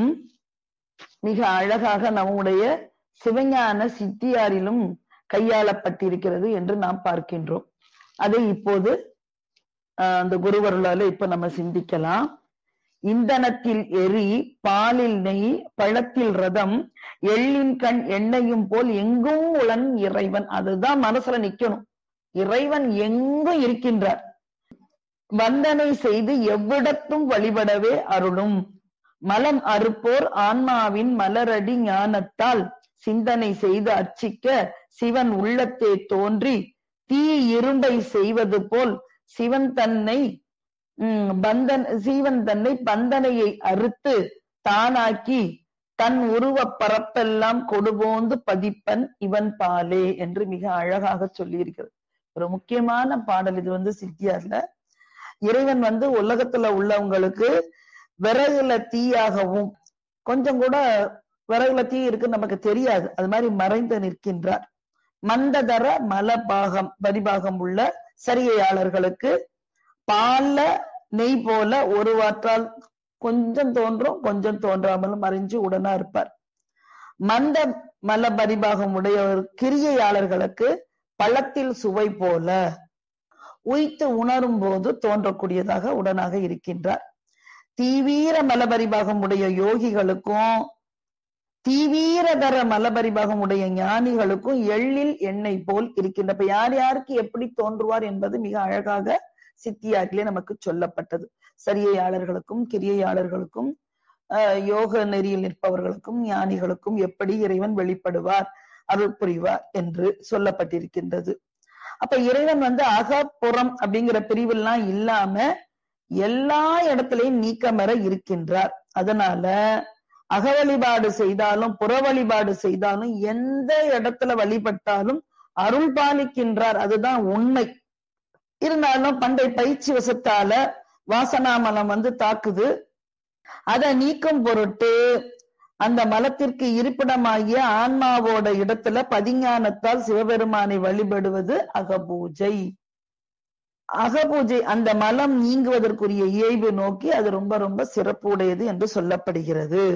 S3: மிக அழகாக நம்முடைய சிவஞான சித்தியாரிலும் கையாளப்பட்டிருக்கிறது என்று நாம் பார்க்கின்றோம் அதை இப்போது ஆஹ், அந்த குருவருளால இப்ப நம்ம சிந்திக்கலாம் இந்தனத்தில் எரி பாலில் நெய் பழத்தில் ரதம் எள்ளின் கண் எண்ணெயும் போல் எங்கும் உளன் இறைவன் அதுதான் மனசுல நிக்கணும் இறைவன் எங்கும் இருக்கின்றார் வந்தனை செய்து எவ்விடத்தும் வழிபடவே அருளும் மலம் அறுப்போர் ஆன்மாவின் மலரடி ஞானத்தால் சிந்தனை செய்து அர்ச்சிக்க சிவன் உள்ளத்தே தோன்றி தீ இரும்பை செய்வது போல் சிவன் தன்னை உம் பந்தன் சீவன் தன்னை பந்தனையை அறுத்து தானாக்கி தன் உருவப் பரப்பெல்லாம் கொடுபோந்து பதிப்பன் இவன் பாலே என்று மிக அழகாக சொல்லியிருக்கிறது ஒரு முக்கியமான பாடல் இது வந்து சித்தியார்ல இறைவன் வந்து உலகத்துல உள்ளவங்களுக்கு விறகுல தீயாகவும் கொஞ்சம் கூட விறகுல தீ இருக்குன்னு நமக்கு தெரியாது அது மாதிரி மறைந்து நிற்கின்றார் மந்ததர மலபாகம் பரிபாகம் உள்ள சரியையாளர்களுக்கு பால்ல நெய் போல ஒரு வாற்றால் கொஞ்சம் தோன்றும் கொஞ்சம் தோன்றாமலும் மறைஞ்சு உடனா இருப்பார் மந்த மல பரிபாகம் உடையவர் கிரியையாளர்களுக்கு பழத்தில் சுவை போல உய்த்து உணரும் போது தோன்றக்கூடியதாக உடனாக இருக்கின்றார் தீவீர மலபரிபாகம் உடைய யோகிகளுக்கும் தீவீரதர மலபரிபாகம் உடைய ஞானிகளுக்கும் எள்ளில் எண்ணெய் போல் இருக்கின்ற இப்ப யார் யாருக்கு எப்படி தோன்றுவார் என்பது மிக அழகாக சித்தியாக்கிலே நமக்கு சொல்லப்பட்டது சரியையாளர்களுக்கும் கிரியையாளர்களுக்கும் ஆஹ், யோக நெறியில் நிற்பவர்களுக்கும் ஞானிகளுக்கும் எப்படி இறைவன் வெளிப்படுவார் அருள் புரிவார் என்று சொல்லப்பட்டிருக்கின்றது அப்ப இறைவன் வந்து அகப்புறம் அப்படிங்கிற பிரிவெல்லாம் இல்லாம எல்லா இடத்திலையும் நீக்கமர இருக்கின்றார் அதனால அக வழிபாடு செய்தாலும் புற வழிபாடு செய்தாலும் எந்த இடத்துல வழிபட்டாலும் அருள் பாலிக்கின்றார் அதுதான் உண்மை இருந்தாலும் பண்டை பயிற்சி வசத்தால வாசனாமலம் வந்து தாக்குது அதை நீக்கும் பொருட்டு அந்த மலத்திற்கு இருப்பிடமாகிய ஆன்மாவோட இடத்துல பதிஞானத்தால் சிவபெருமானை வழிபடுவது அகபூஜை அகபூஜை அந்த மலம் நீங்குவதற்குரிய இயல்பு நோக்கி அது ரொம்ப ரொம்ப சிறப்பு உடையது என்று சொல்லப்படுகிறது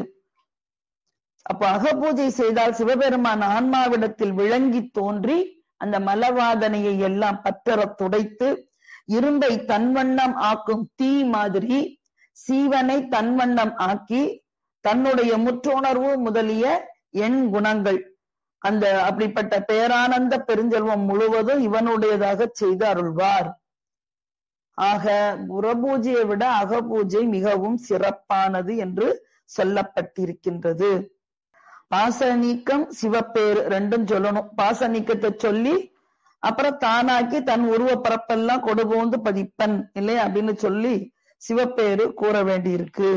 S3: அப்ப அகபூஜை செய்தால் சிவபெருமான் ஆன்மாவிடத்தில் விளங்கி தோன்றி அந்த மலவாதனையை எல்லாம் பற்றற துடைத்து இரும்பை தன்வண்ணம் ஆக்கும் தீ மாதிரி சீவனை தன்வண்ணம் ஆக்கி தன்னுடைய முற்றுணர்வு முதலிய எண் குணங்கள் அந்த அப்படிப்பட்ட பேரானந்த பெருஞ்செல்வம் முழுவதும் இவனுடையதாக செய்து அருள்வார் ஆக புறபூஜையை விட அகபூஜை மிகவும் சிறப்பானது என்று சொல்லப்பட்டிருக்கின்றது பாச நீக்கம் சிவப்பேரு ரெண்டும் சொல்லணும் பாச நீக்கத்தை சொல்லி அப்புறம் தானாக்கி தன் உருவ பரப்பெல்லாம் கொடுபோந்து பதிப்பன் இல்லையா அப்படின்னு சொல்லி சிவப்பேரு கூற வேண்டியிருக்கு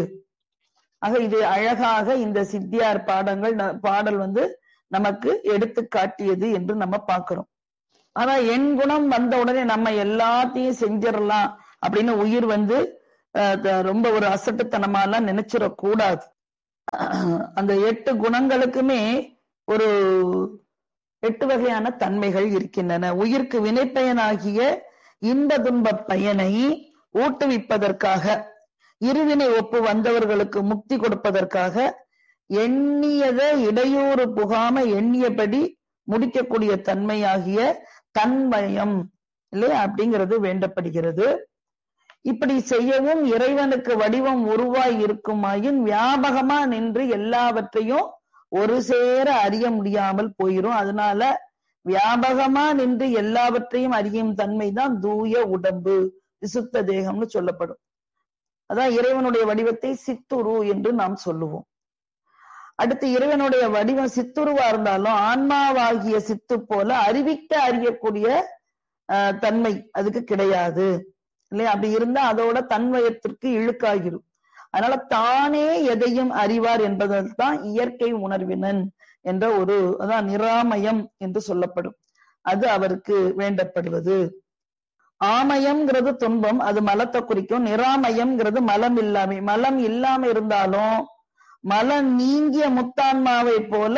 S3: ஆக இது அழகாக இந்த சித்தியார் பாடங்கள் ந- பாடல் வந்து நமக்கு எடுத்து காட்டியது என்று நம்ம பார்க்கிறோம் ஆனா என் குணம் வந்த உடனே நம்ம எல்லாத்தையும் செஞ்சிடலாம் அப்படின்னு உயிர் வந்து அஹ், த- ரொம்ப ஒரு அசட்டுத்தனமாலாம் நினைச்சிடக்கூடாது அந்த எட்டு குணங்களுக்குமே ஒரு எட்டு வகையான தன்மைகள் இருக்கின்றன உயிர்க்கு வினைப்பயனாகிய இன்ப துன்ப பயனை ஊட்டுவிப்பதற்காக இருவினை ஒப்பு வந்தவர்களுக்கு முக்தி கொடுப்பதற்காக எண்ணியத இடையூறு புகாம எண்ணியபடி முடிக்கக்கூடிய தன்மையாகிய தன்மயம் இல்லையா அப்படிங்கிறது வேண்டப்படுகிறது இப்படி செய்யவும் இறைவனுக்கு வடிவம் உருவாய் இருக்குமாயின் வியாபகமா நின்று எல்லாவற்றையும் ஒரு சேர அறிய முடியாமல் போயிரும் அதனால வியாபகமா நின்று எல்லாவற்றையும் அறியும் தன்மைதான் தூய உடம்பு விசுத்த தேகம்னு சொல்லப்படும் அதான் இறைவனுடைய வடிவத்தை சித்துரு என்று நாம் சொல்லுவோம் அடுத்து இறைவனுடைய வடிவம் சித்துருவா இருந்தாலும் ஆன்மாவாகிய சித்து போல அறிவிக்க அறியக்கூடிய ஆஹ், தன்மை அதுக்கு கிடையாது இல்லையா அப்படி இருந்தா அதோட தன்மயத்திற்கு இழுக்காகிரும் அதனால தானே எதையும் அறிவார் என்பதால் தான் இயற்கை உணர்வினன் என்ற ஒரு அதான் நிராமயம் என்று சொல்லப்படும் அது அவருக்கு வேண்டப்படுவது ஆமயம்ங்கிறது துன்பம் அது மலத்தை குறிக்கும் நிராமயம்ங்கிறது மலம் இல்லாமை மலம் இல்லாம இருந்தாலும் மலம் நீங்கிய முத்தான்மாவை போல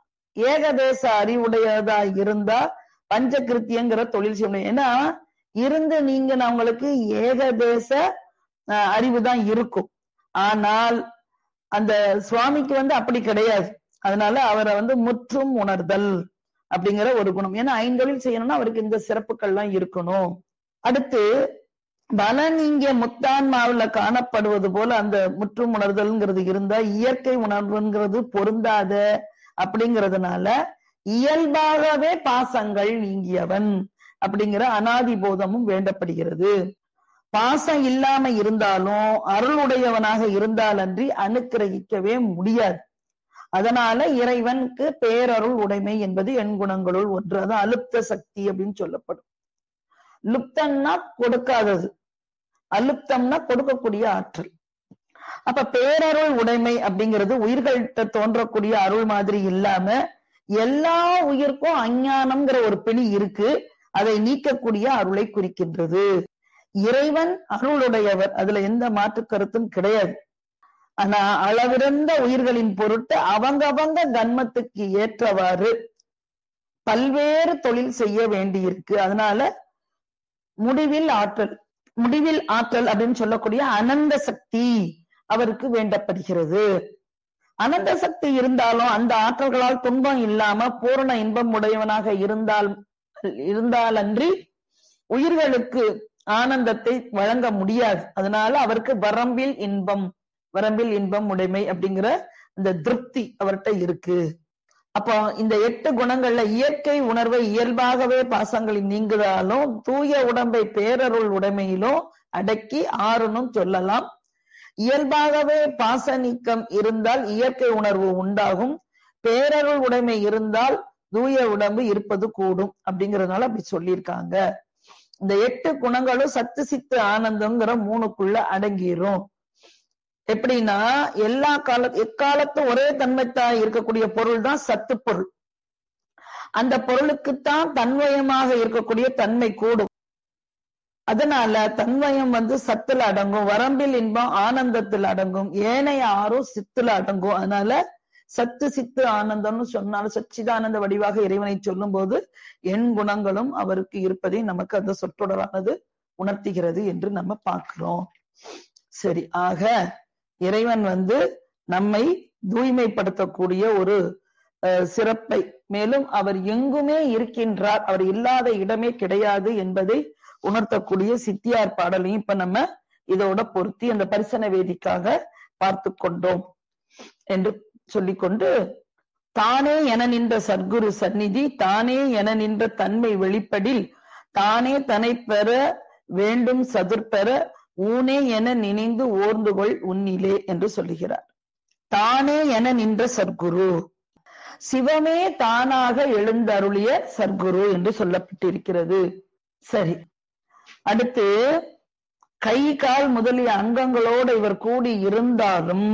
S3: ஏகதேச அறிவுடையதா இருந்தா பஞ்சகிருத்தியங்கிற தொழில் செய்ய முடியும் ஏன்னா இருந்து நீங்கினவங்களுக்கு ஏகதேச அஹ், அறிவுதான் இருக்கும் ஆனால் அந்த சுவாமிக்கு வந்து அப்படி கிடையாது அதனால அவரை வந்து முற்றும் உணர்தல் அப்படிங்கிற ஒரு குணம் ஏன்னா ஐந்தொழில் செய்யணும்னா அவருக்கு இந்த சிறப்புகள்லாம் இருக்கணும் அடுத்து பலன் இங்கே முத்தான்மாவுல காணப்படுவது போல அந்த முற்றும் உணர்தல்ங்கிறது இருந்தா இயற்கை உணர்வுங்கிறது பொருந்தாத அப்படிங்கிறதுனால இயல்பாகவே பாசங்கள் நீங்கியவன் அப்படிங்கிற அனாதி போதமும் வேண்டப்படுகிறது பாசம் இல்லாம இருந்தாலும் அருளுடையவனாக இருந்தாலன்றி அனுக்கிரகிக்கவே முடியாது அதனால இறைவனுக்கு பேரருள் உடைமை என்பது எண் குணங்களுள் ஒன்று அது அலுப்த சக்தி அப்படின்னு சொல்லப்படும் லுப்தம்னா கொடுக்காதது அலுப்தம்னா கொடுக்கக்கூடிய ஆற்றல் அப்ப பேரருள் உடைமை அப்படிங்கிறது உயிர்கள்ட்ட தோன்றக்கூடிய அருள் மாதிரி இல்லாம எல்லா உயிர்க்கும் அஞ்ஞானம்ங்கிற ஒரு பிணி இருக்கு அதை நீக்கக்கூடிய அருளை குறிக்கின்றது இறைவன் அருளுடையவர் அதுல எந்த மாற்று கருத்தும் கிடையாது ஆனா அளவிறந்த உயிர்களின் பொருட்டு அவங்கவங்க கன்மத்துக்கு ஏற்றவாறு பல்வேறு தொழில் செய்ய வேண்டியிருக்கு அதனால முடிவில் ஆற்றல் முடிவில் ஆற்றல் அப்படின்னு சொல்லக்கூடிய அனந்த சக்தி அவருக்கு வேண்டப்படுகிறது அனந்த சக்தி இருந்தாலும் அந்த ஆற்றல்களால் துன்பம் இல்லாம பூரண இன்பம் உடையவனாக இருந்தால் இருந்தாலன்றி உயிர்களுக்கு ஆனந்தத்தை வழங்க முடியாது அதனால அவருக்கு வரம்பில் இன்பம் வரம்பில் இன்பம் உடைமை அப்படிங்கிற இந்த திருப்தி அவர்கிட்ட இருக்கு அப்போ இந்த எட்டு குணங்கள்ல இயற்கை உணர்வை இயல்பாகவே பாசங்களில் நீங்குதாலும் தூய உடம்பை பேரருள் உடைமையிலும் அடக்கி ஆறுனும் சொல்லலாம் இயல்பாகவே பாச நீக்கம் இருந்தால் இயற்கை உணர்வு உண்டாகும் பேரருள் உடைமை இருந்தால் தூய உடம்பு இருப்பது கூடும் அப்படிங்கறதுனால அப்படி சொல்லியிருக்காங்க இந்த எட்டு குணங்களும் சத்து சித்து ஆனந்தம்ங்கிற மூணுக்குள்ள அடங்கிரும் எப்படின்னா எல்லா கால எக்காலத்தும் ஒரே தன்மைத்தா இருக்கக்கூடிய பொருள் தான் சத்து பொருள் அந்த பொருளுக்குத்தான் தன்வயமாக இருக்கக்கூடிய தன்மை கூடும் அதனால தன்வயம் வந்து சத்துல அடங்கும் வரம்பில் இன்பம் ஆனந்தத்தில் அடங்கும் ஏனைய ஆறும் சித்துல அடங்கும் அதனால சத்து சித்து ஆனந்தம்னு சொன்னாலும் சச்சிதானந்த வடிவாக இறைவனை சொல்லும் போது எண் குணங்களும் அவருக்கு இருப்பதை நமக்கு அந்த சொற்றொடரானது உணர்த்துகிறது என்று நம்ம பார்க்கிறோம் சரி ஆக இறைவன் வந்து நம்மை தூய்மைப்படுத்தக்கூடிய ஒரு அஹ், சிறப்பை மேலும் அவர் எங்குமே இருக்கின்றார் அவர் இல்லாத இடமே கிடையாது என்பதை உணர்த்தக்கூடிய சித்தியார் பாடலையும் இப்ப நம்ம இதோட பொருத்தி அந்த பரிசன வேதிக்காக பார்த்து கொண்டோம் என்று சொல்லிக்கொண்டு தானே என நின்ற சர்க்குரு சந்நிதி தானே என நின்ற தன்மை வெளிப்படில் தானே தன்னை பெற வேண்டும் சதுர்பெற ஊனே என நினைந்து ஓர்ந்துகொள் உன்னிலே என்று சொல்லுகிறார் தானே என நின்ற சர்க்குரு சிவமே தானாக எழுந்தருளிய சர்க்குரு என்று சொல்லப்பட்டிருக்கிறது சரி அடுத்து கை கால் முதலிய அங்கங்களோடு இவர் கூடி இருந்தாலும்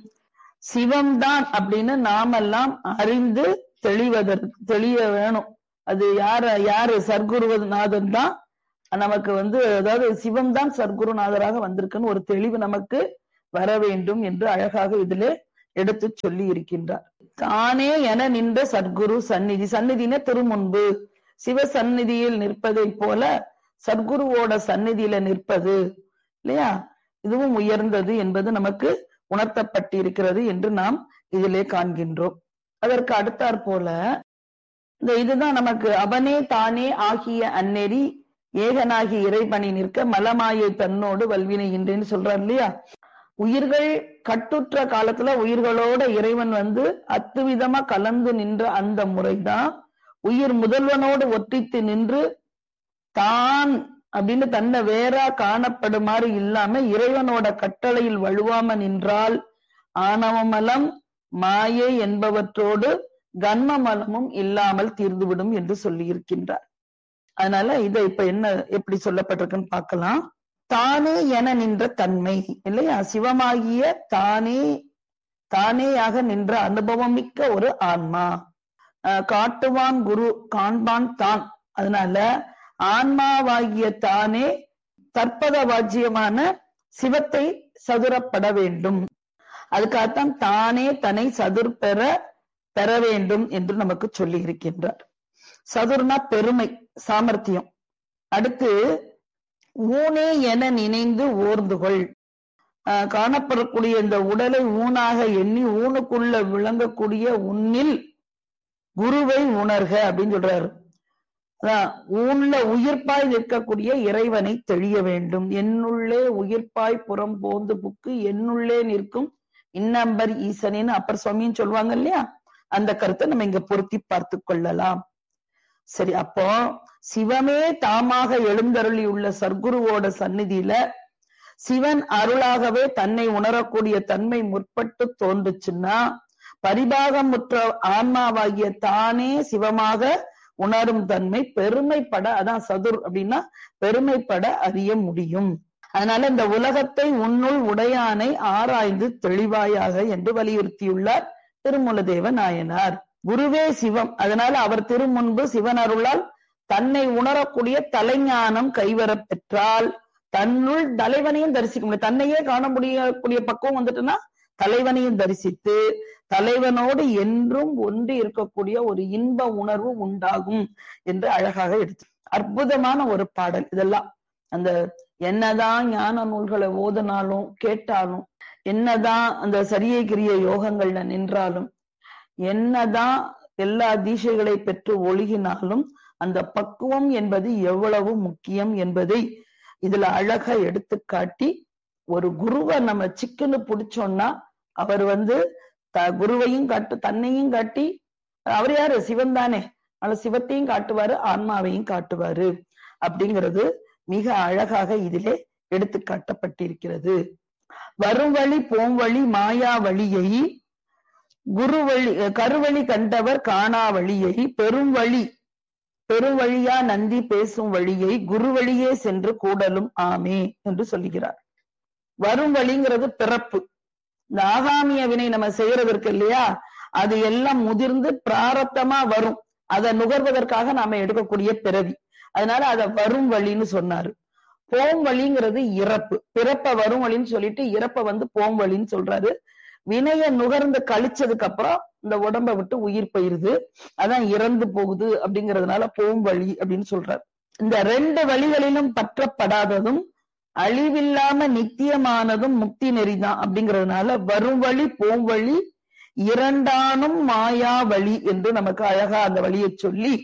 S3: சிவம்தான் அப்படின்னு நாமெல்லாம் அறிந்து தெளிவதற்கு தெளிய வேணும் அது யார யாரு சர்க்குருநாதன் தான் நமக்கு வந்து அதாவது சிவம் தான் சர்க்குருநாதராக வந்திருக்குன்னு ஒரு தெளிவு நமக்கு வர வேண்டும் என்று அழகாக இதிலே எடுத்து சொல்லி இருக்கின்றார் தானே என நின்ற சர்க்குரு சந்நிதி சந்நிதின திருமுன்பு சிவ சந்நிதியில் நிற்பதை போல சர்க்குருவோட சந்நிதியில நிற்பது இல்லையா இதுவும் உயர்ந்தது என்பது நமக்கு உணர்த்தப்பட்டிருக்கிறது என்று நாம் இதிலே காண்கின்றோம் அதற்கு அடுத்தாற் போல இந்த இதுதான் நமக்கு அவனே தானே ஆகிய அந்நெறி ஏகனாகி இறைபணி நிற்க மலமாயை தன்னோடு வல்வினை இன்றேன்னு சொல்றார் இல்லையா உயிர்கள் கட்டுற்ற காலத்துல உயிர்களோட இறைவன் வந்து அத்துவிதமா கலந்து நின்ற அந்த முறைதான் உயிர் முதல்வனோடு ஒற்றித்து நின்று தான் அப்படின்னு தன்னை வேறா காணப்படுமாறு இல்லாம இறைவனோட கட்டளையில் வழுவாம நின்றால் ஆணவமலம் மாயை என்பவற்றோடு கன்மமலமும் இல்லாமல் தீர்ந்துவிடும் என்று சொல்லி இருக்கின்றார் அதனால இதை இப்ப என்ன எப்படி சொல்லப்பட்டிருக்குன்னு பார்க்கலாம் தானே என நின்ற தன்மை இல்லையா சிவமாகிய தானே தானேயாக நின்ற அனுபவம் மிக்க ஒரு ஆன்மா காட்டுவான் குரு காண்பான் தான் அதனால ஆன்மாவாகிய தானே தற்பத வாஜ்யமான சிவத்தை சதுரப்பட வேண்டும் அதுக்காகத்தான் தானே தன்னை சதுர் பெற பெற வேண்டும் என்று நமக்கு சொல்லி இருக்கின்றார் சதுர்னா பெருமை சாமர்த்தியம் அடுத்து ஊனே என நினைந்து ஓர்ந்துகொள் காணப்படக்கூடிய இந்த உடலை ஊனாக எண்ணி ஊனுக்குள்ள விளங்கக்கூடிய உன்னில் குருவை உணர்க அப்படின்னு சொல்றாரு ஊன்ல உயிர்ப்பாய் நிற்கக்கூடிய இறைவனை தெளிய வேண்டும் என்னுள்ளே உயிர்ப்பாய் புறம் போந்து புக்கு என்னுள்ளே நிற்கும் இன்னம்பர் ஈசனின்னு அப்பர் சுவாமின்னு சொல்லுவாங்க இல்லையா அந்த கருத்தை நம்ம இங்க பொருத்தி பார்த்து கொள்ளலாம் சரி அப்போ சிவமே தாமாக எழுந்தருளி உள்ள சர்க்குருவோட சந்நிதியில சிவன் அருளாகவே தன்னை உணரக்கூடிய தன்மை முற்பட்டு தோன்றுச்சுன்னா பரிபாகமுற்ற ஆன்மாவாகிய தானே சிவமாக உணரும் தன்மை பெருமைப்பட அதான் சதுர் அப்படின்னா பெருமைப்பட அறிய முடியும் அதனால இந்த உலகத்தை உன்னுள் உடையானை ஆராய்ந்து தெளிவாயாக என்று வலியுறுத்தியுள்ளார் திருமூலதேவ நாயனார் குருவே சிவம் அதனால அவர் திருமுன்பு சிவன் அருளால் தன்னை உணரக்கூடிய தலைஞானம் கைவரப் பெற்றால் தன்னுள் தலைவனையும் தரிசிக்க முடியும் தன்னையே காண முடியக்கூடிய பக்குவம் வந்துட்டுன்னா தலைவனையும் தரிசித்து தலைவனோடு என்றும் ஒன்றி இருக்கக்கூடிய ஒரு இன்ப உணர்வு உண்டாகும் என்று அழகாக எடுத்து அற்புதமான ஒரு பாடல் இதெல்லாம் அந்த என்னதான் ஞான நூல்களை ஓதனாலும் கேட்டாலும் என்னதான் அந்த சரிய கிரிய யோகங்கள்ல நின்றாலும் என்னதான் எல்லா தீசைகளை பெற்று ஒழுகினாலும் அந்த பக்குவம் என்பது எவ்வளவு முக்கியம் என்பதை இதுல அழகா எடுத்து காட்டி ஒரு குருவை நம்ம சிக்கன்னு பிடிச்சோம்னா அவர் வந்து த குருவையும் காட்டு தன்னையும் காட்டி அவர் யாரு சிவன் தானே அதனால சிவத்தையும் காட்டுவாரு ஆன்மாவையும் காட்டுவாரு அப்படிங்கிறது மிக அழகாக இதிலே எடுத்து காட்டப்பட்டிருக்கிறது வரும் வழி போம் வழி மாயா வழியை குரு வழி கருவழி கண்டவர் காணா வழியை பெரும் வழி பெருவழியா நந்தி பேசும் வழியை குரு வழியே சென்று கூடலும் ஆமே என்று சொல்லுகிறார் வரும் வழிங்கிறது பிறப்பு இந்த ஆகாமிய வினை நம்ம செய்யறதற்கு இல்லையா அது எல்லாம் முதிர்ந்து பிராரத்தமா வரும் அதை நுகர்வதற்காக நாம எடுக்கக்கூடிய பிறவி அதனால அத வரும் வழின்னு சொன்னாரு போம் வழிங்கிறது இறப்பு பிறப்ப வரும் வழின்னு சொல்லிட்டு இறப்ப வந்து போம் வழின்னு சொல்றாரு வினைய நுகர்ந்து கழிச்சதுக்கு அப்புறம் இந்த உடம்ப விட்டு உயிர் போயிருது அதான் இறந்து போகுது அப்படிங்கறதுனால போம் வழி அப்படின்னு சொல்றாரு இந்த ரெண்டு வழிகளிலும் பற்றப்படாததும் அழிவில்லாம நித்தியமானதும் முக்தி நெறிதான் அப்படிங்கறதுனால வரும் வழி போம் வழி இரண்டானும் மாயா வழி என்று நமக்கு அழகா அந்த வழியை சொல்லி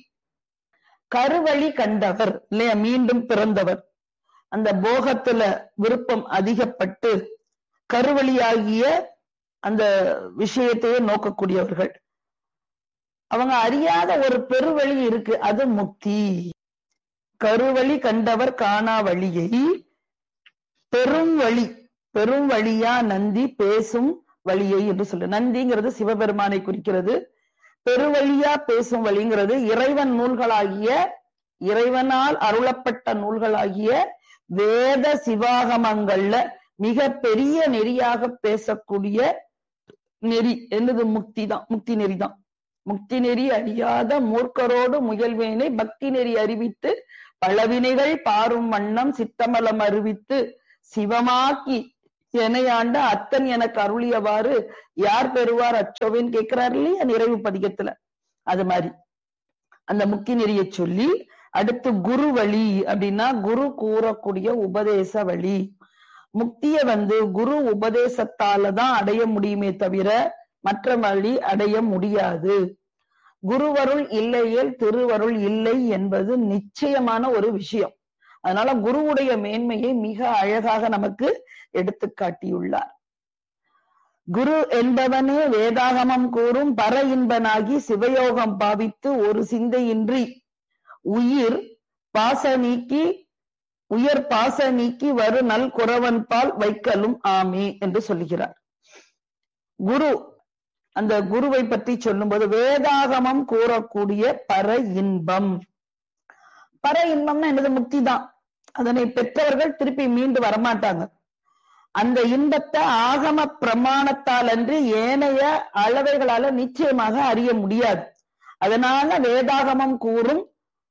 S3: கருவழி கண்டவர் இல்லையா மீண்டும் பிறந்தவர் அந்த போகத்துல விருப்பம் அதிகப்பட்டு கருவழியாகிய அந்த விஷயத்தையே நோக்கக்கூடியவர்கள் அவங்க அறியாத ஒரு பெருவழி இருக்கு அது முக்தி கருவழி கண்டவர் காணா வழியை பெரும் வழி பெரும் வழியா நந்தி பேசும் வழியை என்று சொல்லு நந்திங்கிறது சிவபெருமானை குறிக்கிறது பெருவழியா பேசும் வழிங்கிறது இறைவன் நூல்களாகிய இறைவனால் அருளப்பட்ட நூல்களாகிய வேத சிவாகமங்கள்ல மிக பெரிய நெறியாக பேசக்கூடிய நெறி என்னது முக்தி தான் முக்தி நெறி தான் முக்தி நெறி அறியாத மூர்க்கரோடு முயல்வேனை பக்தி நெறி அறிவித்து பலவினைகள் பாரும் வண்ணம் சித்தமலம் அறிவித்து சிவமாக்கி எனையாண்ட அத்தன் எனக்கு அருளியவாறு யார் பெறுவார் அச்சோவின்னு கேட்கிறார் இல்லையா நிறைவு பதிகத்துல அது மாதிரி அந்த முக்தி நெறியை சொல்லி அடுத்து குரு வழி அப்படின்னா குரு கூறக்கூடிய உபதேச வழி முக்திய வந்து குரு உபதேசத்தால தான் அடைய முடியுமே தவிர மற்ற வழி அடைய முடியாது குருவருள் இல்லையேல் திருவருள் இல்லை என்பது நிச்சயமான ஒரு விஷயம் அதனால குருவுடைய மேன்மையை மிக அழகாக நமக்கு எடுத்து காட்டியுள்ளார் குரு என்பவனே வேதாகமம் கூறும் பர இன்பனாகி சிவயோகம் பாவித்து ஒரு சிந்தையின்றி உயிர் பாச நீக்கி உயர் பாச நீக்கி வரு நல் குறவன் பால் வைக்கலும் ஆமே என்று சொல்லுகிறார் குரு அந்த குருவை பற்றி சொல்லும்போது வேதாகமம் கூறக்கூடிய பர இன்பம் பர இன்பம்னா என்னது முக்தி தான் அதனை பெற்றவர்கள் திருப்பி மீண்டு வரமாட்டாங்க அந்த இன்பத்தை ஆகம பிரமாணத்தால் அன்று ஏனைய அளவைகளால நிச்சயமாக அறிய முடியாது அதனால வேதாகமம் கூறும்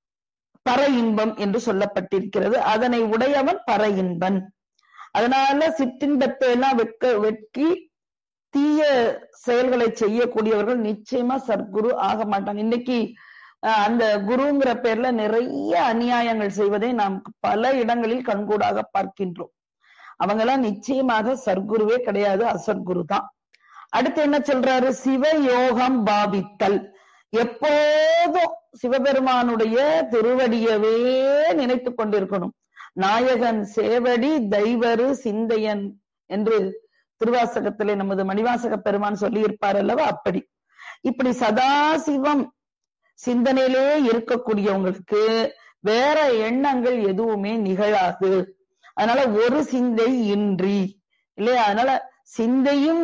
S3: பர இன்பம் என்று சொல்லப்பட்டிருக்கிறது அதனை உடையவன் பர இன்பன் அதனால சிற்றின்பத்தை எல்லாம் வெட்க வெட்கி தீய செயல்களை செய்யக்கூடியவர்கள் நிச்சயமா சர்க்குரு ஆக மாட்டாங்க இன்னைக்கு அந்த குருங்கிற பேர்ல நிறைய அநியாயங்கள் செய்வதை நாம் பல இடங்களில் கண்கூடாக பார்க்கின்றோம் அவங்க எல்லாம் நிச்சயமாக சர்க்குருவே கிடையாது அசர்குரு தான் அடுத்து என்ன சொல்றாரு சிவயோகம் பாவித்தல் எப்போதும் சிவபெருமானுடைய திருவடியவே நினைத்து கொண்டிருக்கணும் நாயகன் சேவடி தெய்வரு சிந்தையன் என்று திருவாசகத்திலே நமது மணிவாசக பெருமான் சொல்லி இருப்பார் அல்லவா அப்படி இப்படி சதாசிவம் சிந்தனையிலே இருக்கக்கூடியவங்களுக்கு வேற எண்ணங்கள் எதுவுமே நிகழாது அதனால ஒரு சிந்தை இன்றி இல்லையா அதனால சிந்தையும்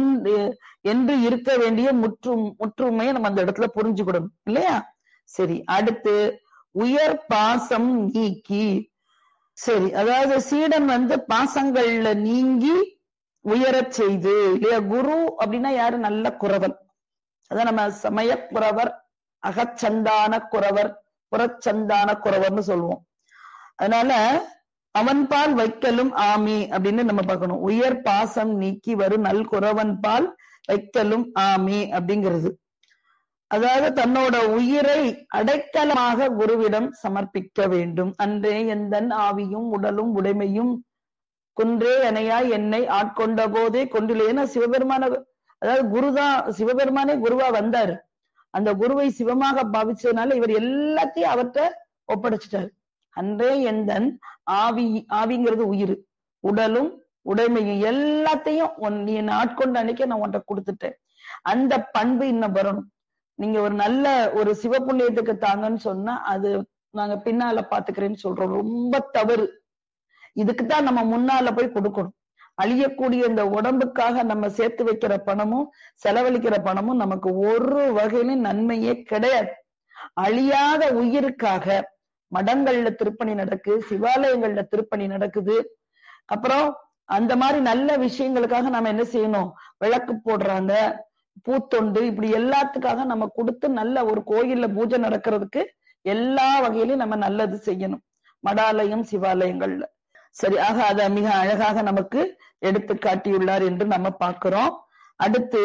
S3: என்று இருக்க வேண்டிய முற்றும் முற்றுமையை நம்ம அந்த இடத்துல புரிஞ்சுக்கிடணும் இல்லையா சரி அடுத்து உயர் பாசம் நீக்கி சரி அதாவது சீடன் வந்து பாசங்கள்ல நீங்கி உயரச் செய்து இல்லையா குரு அப்படின்னா யாரு நல்ல குறவர் அதான் நம்ம சமய குறவர் அகச்சந்தான குறவர் புறச்சந்தான குறவர்னு சொல்லுவோம் அதனால அவன் பால் வைக்கலும் ஆமி அப்படின்னு நம்ம பார்க்கணும் உயர் பாசம் நீக்கி வரும் நல் குறவன் பால் வைக்கலும் ஆமி அப்படிங்கிறது அதாவது தன்னோட உயிரை அடைக்கலமாக குருவிடம் சமர்ப்பிக்க வேண்டும் அன்றே எந்தன் ஆவியும் உடலும் உடைமையும் குன்றே எனையா என்னை ஆட்கொண்ட போதே கொண்டிலேன்னா சிவபெருமான அதாவது குருதான் சிவபெருமானே குருவா வந்தாரு அந்த குருவை சிவமாக பாவிச்சதுனால இவர் எல்லாத்தையும் அவர்கிட்ட ஒப்படைச்சிட்டாரு அன்றே எந்தன் ஆவி ஆவிங்கிறது உயிர் உடலும் உடைமையும் எல்லாத்தையும் உன் நீ என்ன ஆட்கொண்ட அன்னைக்கு நான் உன்கிட்ட கொடுத்துட்டேன் அந்த பண்பு இன்னும் வரணும் நீங்க ஒரு நல்ல ஒரு சிவப்புண்ணியத்துக்கு தாங்கன்னு சொன்னா அது நாங்க பின்னால பாத்துக்கிறேன்னு சொல்றோம் ரொம்ப தவறு இதுக்குதான் நம்ம முன்னால போய் கொடுக்கணும் அழியக்கூடிய இந்த உடம்புக்காக நம்ம சேர்த்து வைக்கிற பணமும் செலவழிக்கிற பணமும் நமக்கு ஒரு வகையிலும் நன்மையே கிடையாது அழியாத உயிருக்காக மடங்கள்ல திருப்பணி நடக்கு சிவாலயங்கள்ல திருப்பணி நடக்குது அப்புறம் அந்த மாதிரி நல்ல விஷயங்களுக்காக நம்ம என்ன செய்யணும் விளக்கு போடுறாங்க பூத்தொண்டு இப்படி எல்லாத்துக்காக நம்ம கொடுத்து நல்ல ஒரு கோயில்ல பூஜை நடக்கிறதுக்கு எல்லா வகையிலும் நம்ம நல்லது செய்யணும் மடாலயம் சிவாலயங்கள்ல சரி ஆக அத மிக அழகாக நமக்கு எடுத்து காட்டியுள்ளார் என்று நம்ம பார்க்கிறோம் அடுத்து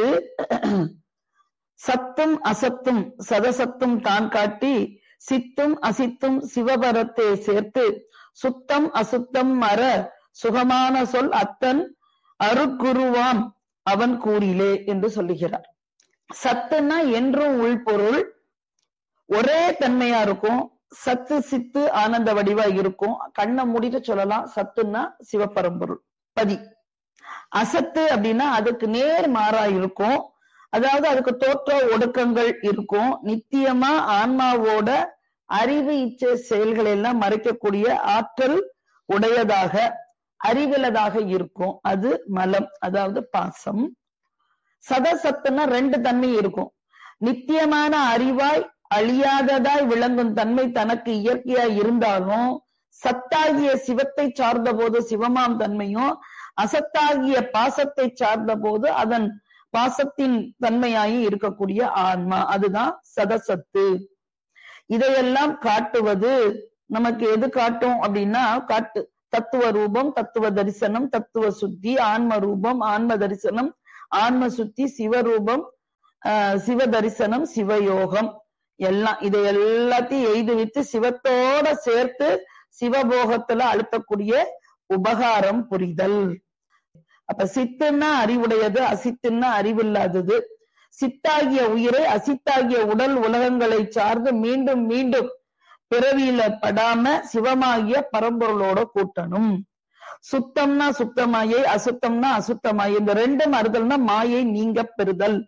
S3: சத்தும் அசத்தும் சதசத்தும் தான் காட்டி சித்தும் அசித்தும் சிவபரத்தை சேர்த்து சுத்தம் அசுத்தம் மற சுகமான சொல் அத்தன் அருக்குருவாம் அவன் கூறிலே என்று சொல்லுகிறார் சத்துன்னா என்றும் உள்பொருள் ஒரே தன்மையா இருக்கும் சத்து சித்து ஆனந்த வடிவா இருக்கும் கண்ணை மூடிட்டு சொல்லலாம் சத்துன்னா சிவபரம்பொருள் பதி அசத்து அப்படின்னா அதுக்கு நேர் மாறா இருக்கும் அதாவது அதுக்கு தோற்ற ஒடுக்கங்கள் இருக்கும் நித்தியமா ஆன்மாவோட அறிவு இச்சை செயல்கள் எல்லாம் மறைக்கக்கூடிய ஆற்றல் உடையதாக அறிவிலதாக இருக்கும் அது மலம் அதாவது பாசம் சதசத்துன்னா ரெண்டு தன்மை இருக்கும் நித்தியமான அறிவாய் அழியாததாய் விளங்கும் தன்மை தனக்கு இயற்கையாய் இருந்தாலும் சத்தாகிய சிவத்தை சார்ந்த போது சிவமாம் தன்மையும் அசத்தாகிய பாசத்தை சார்ந்த போது அதன் பாசத்தின் தன்மையாயும் இருக்கக்கூடிய ஆன்மா அதுதான் சதசத்து இதையெல்லாம் காட்டுவது நமக்கு எது காட்டும் அப்படின்னா காட்டு தத்துவ ரூபம் தத்துவ தரிசனம் தத்துவ சுத்தி ஆன்ம ரூபம் ஆன்ம தரிசனம் ஆன்ம சுத்தி சிவரூபம் ஆஹ் சிவ தரிசனம் சிவயோகம் எல்லாம் இதை எல்லாத்தையும் எய்துவித்து சிவத்தோட சேர்த்து சிவபோகத்துல அழுத்தக்கூடிய உபகாரம் புரிதல் அப்ப சித்துன்னா அறிவுடையது அசித்துன்னா அறிவில்லாதது சித்தாகிய உயிரை அசித்தாகிய உடல் உலகங்களை சார்ந்து மீண்டும் மீண்டும் பிறவியில படாம சிவமாகிய பரம்பொருளோட கூட்டணும் சுத்தம்னா சுத்தமாயை அசுத்தம்னா அசுத்தமாயை இந்த ரெண்டும் அறுதல்னா மாயை நீங்க பெறுதல்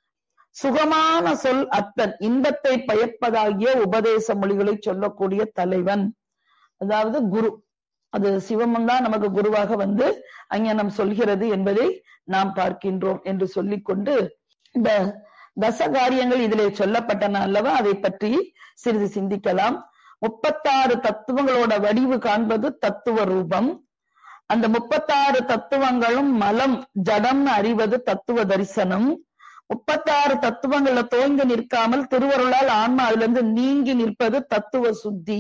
S3: சுகமான சொல் அத்தன் இன்பத்தை பயப்பதாகிய உபதேச மொழிகளை சொல்லக்கூடிய தலைவன் அதாவது குரு அது சிவமும் தான் நமக்கு குருவாக வந்து அஞ்ஞானம் சொல்கிறது என்பதை நாம் பார்க்கின்றோம் என்று சொல்லிக்கொண்டு இந்த தச காரியங்கள் இதிலே சொல்லப்பட்டன அல்லவா அதை பற்றி சிறிது சிந்திக்கலாம் முப்பத்தாறு தத்துவங்களோட வடிவு காண்பது தத்துவ ரூபம் அந்த முப்பத்தாறு தத்துவங்களும் மலம் ஜடம்னு அறிவது தத்துவ தரிசனம் முப்பத்தாறு தத்துவங்கள்ல தோய்ந்து நிற்காமல் திருவருளால் ஆன்மா அதுல இருந்து நீங்கி நிற்பது தத்துவ சுத்தி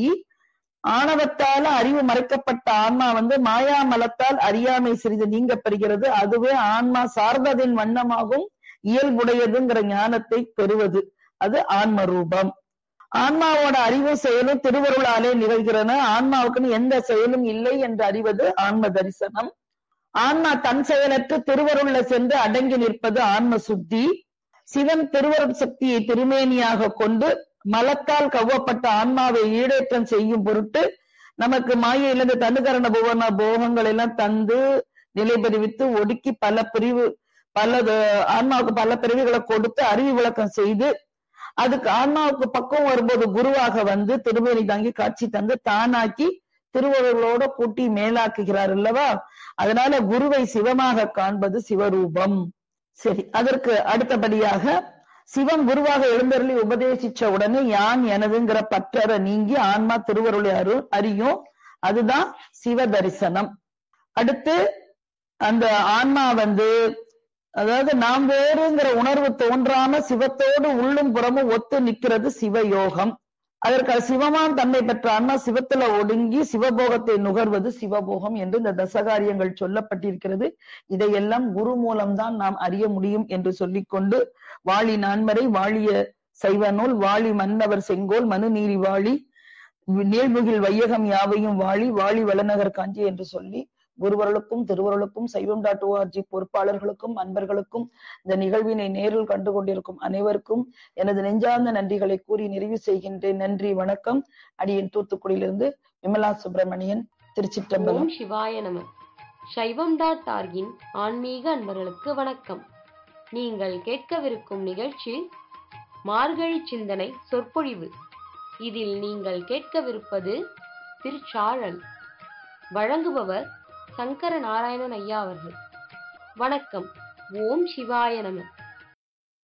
S3: ஆணவத்தால அறிவு மறைக்கப்பட்ட ஆன்மா வந்து மாயா மலத்தால் அறியாமை சிறிது நீங்க பெறுகிறது அதுவே ஆன்மா சார்ந்ததின் வண்ணமாகும் இயல்புடையதுங்கிற ஞானத்தை பெறுவது அது ஆன்ம ரூபம் ஆன்மாவோட அறிவும் செயலும் திருவருளாலே நிகழ்கிறன ஆன்மாவுக்குன்னு எந்த செயலும் இல்லை என்று அறிவது ஆன்ம தரிசனம் ஆன்மா தன் செயலற்று திருவருள்ல சென்று அடங்கி நிற்பது ஆன்ம சுத்தி சிவன் திருவருள் சக்தியை திருமேனியாக கொண்டு மலத்தால் கவ்வப்பட்ட ஆன்மாவை ஈடேற்றம் செய்யும் பொருட்டு நமக்கு மாயையிலிருந்து தனுகரண புவன போகங்கள் எல்லாம் தந்து நிலை பெறுவித்து ஒடுக்கி பல பிரிவு பல ஆன்மாவுக்கு பல பிரிவுகளை கொடுத்து அறிவு விளக்கம் செய்து அதுக்கு ஆன்மாவுக்கு பக்கம் வரும்போது குருவாக வந்து திருமேனி தாங்கி காட்சி தந்து தானாக்கி திருவருளோட கூட்டி மேலாக்குகிறார் அல்லவா அதனால குருவை சிவமாக காண்பது சிவரூபம் சரி அதற்கு அடுத்தபடியாக சிவன் குருவாக எழுந்தருளி உபதேசிச்ச உடனே யான் எனதுங்கிற பற்றற நீங்கி ஆன்மா திருவருளை அரு அறியும் அதுதான் சிவ தரிசனம் அடுத்து அந்த ஆன்மா வந்து அதாவது நாம் வேறுங்கிற உணர்வு தோன்றாம சிவத்தோடு உள்ளும் புறமும் ஒத்து நிக்கிறது சிவயோகம் அதற்கு சிவமான் தன்மை பெற்ற ஆன்மா சிவத்துல ஒடுங்கி சிவபோகத்தை நுகர்வது சிவபோகம் என்று இந்த தசகாரியங்கள் சொல்லப்பட்டிருக்கிறது இதையெல்லாம் குரு மூலம்தான் நாம் அறிய முடியும் என்று சொல்லிக்கொண்டு வாழி நான்மறை வாழிய சைவ நூல் வாழி மன்னவர் செங்கோல் மனு நீரி வாழி நீழ்முகில் வையகம் யாவையும் வாழி வாழி வளநகர் காஞ்சி என்று சொல்லி குருவர்களுக்கும் திருவருளுக்கும் சைவம் டாட் ஓஆர்ஜி பொறுப்பாளர்களுக்கும் அன்பர்களுக்கும் இந்த நிகழ்வினை நேரில் கண்டு கொண்டிருக்கும் அனைவருக்கும் எனது நெஞ்சார்ந்த நன்றிகளை கூறி நிறைவு செய்கின்றேன் நன்றி வணக்கம் அடியன் தூத்துக்குடியிலிருந்து விமலா சுப்பிரமணியன் திருச்சிற்றம்பலம்
S4: ஓம் சிவாய நம சைவம் டாட் ஆர்கின் ஆன்மீக அன்பர்களுக்கு வணக்கம் நீங்கள் கேட்கவிருக்கும் நிகழ்ச்சி மார்கழி சிந்தனை சொற்பொழிவு இதில் நீங்கள் கேட்கவிருப்பது திருச்சாழல் வழங்குபவர் சங்கர நாராயணன் ஐயா அவர்கள் வணக்கம் ஓம் சிவாய நம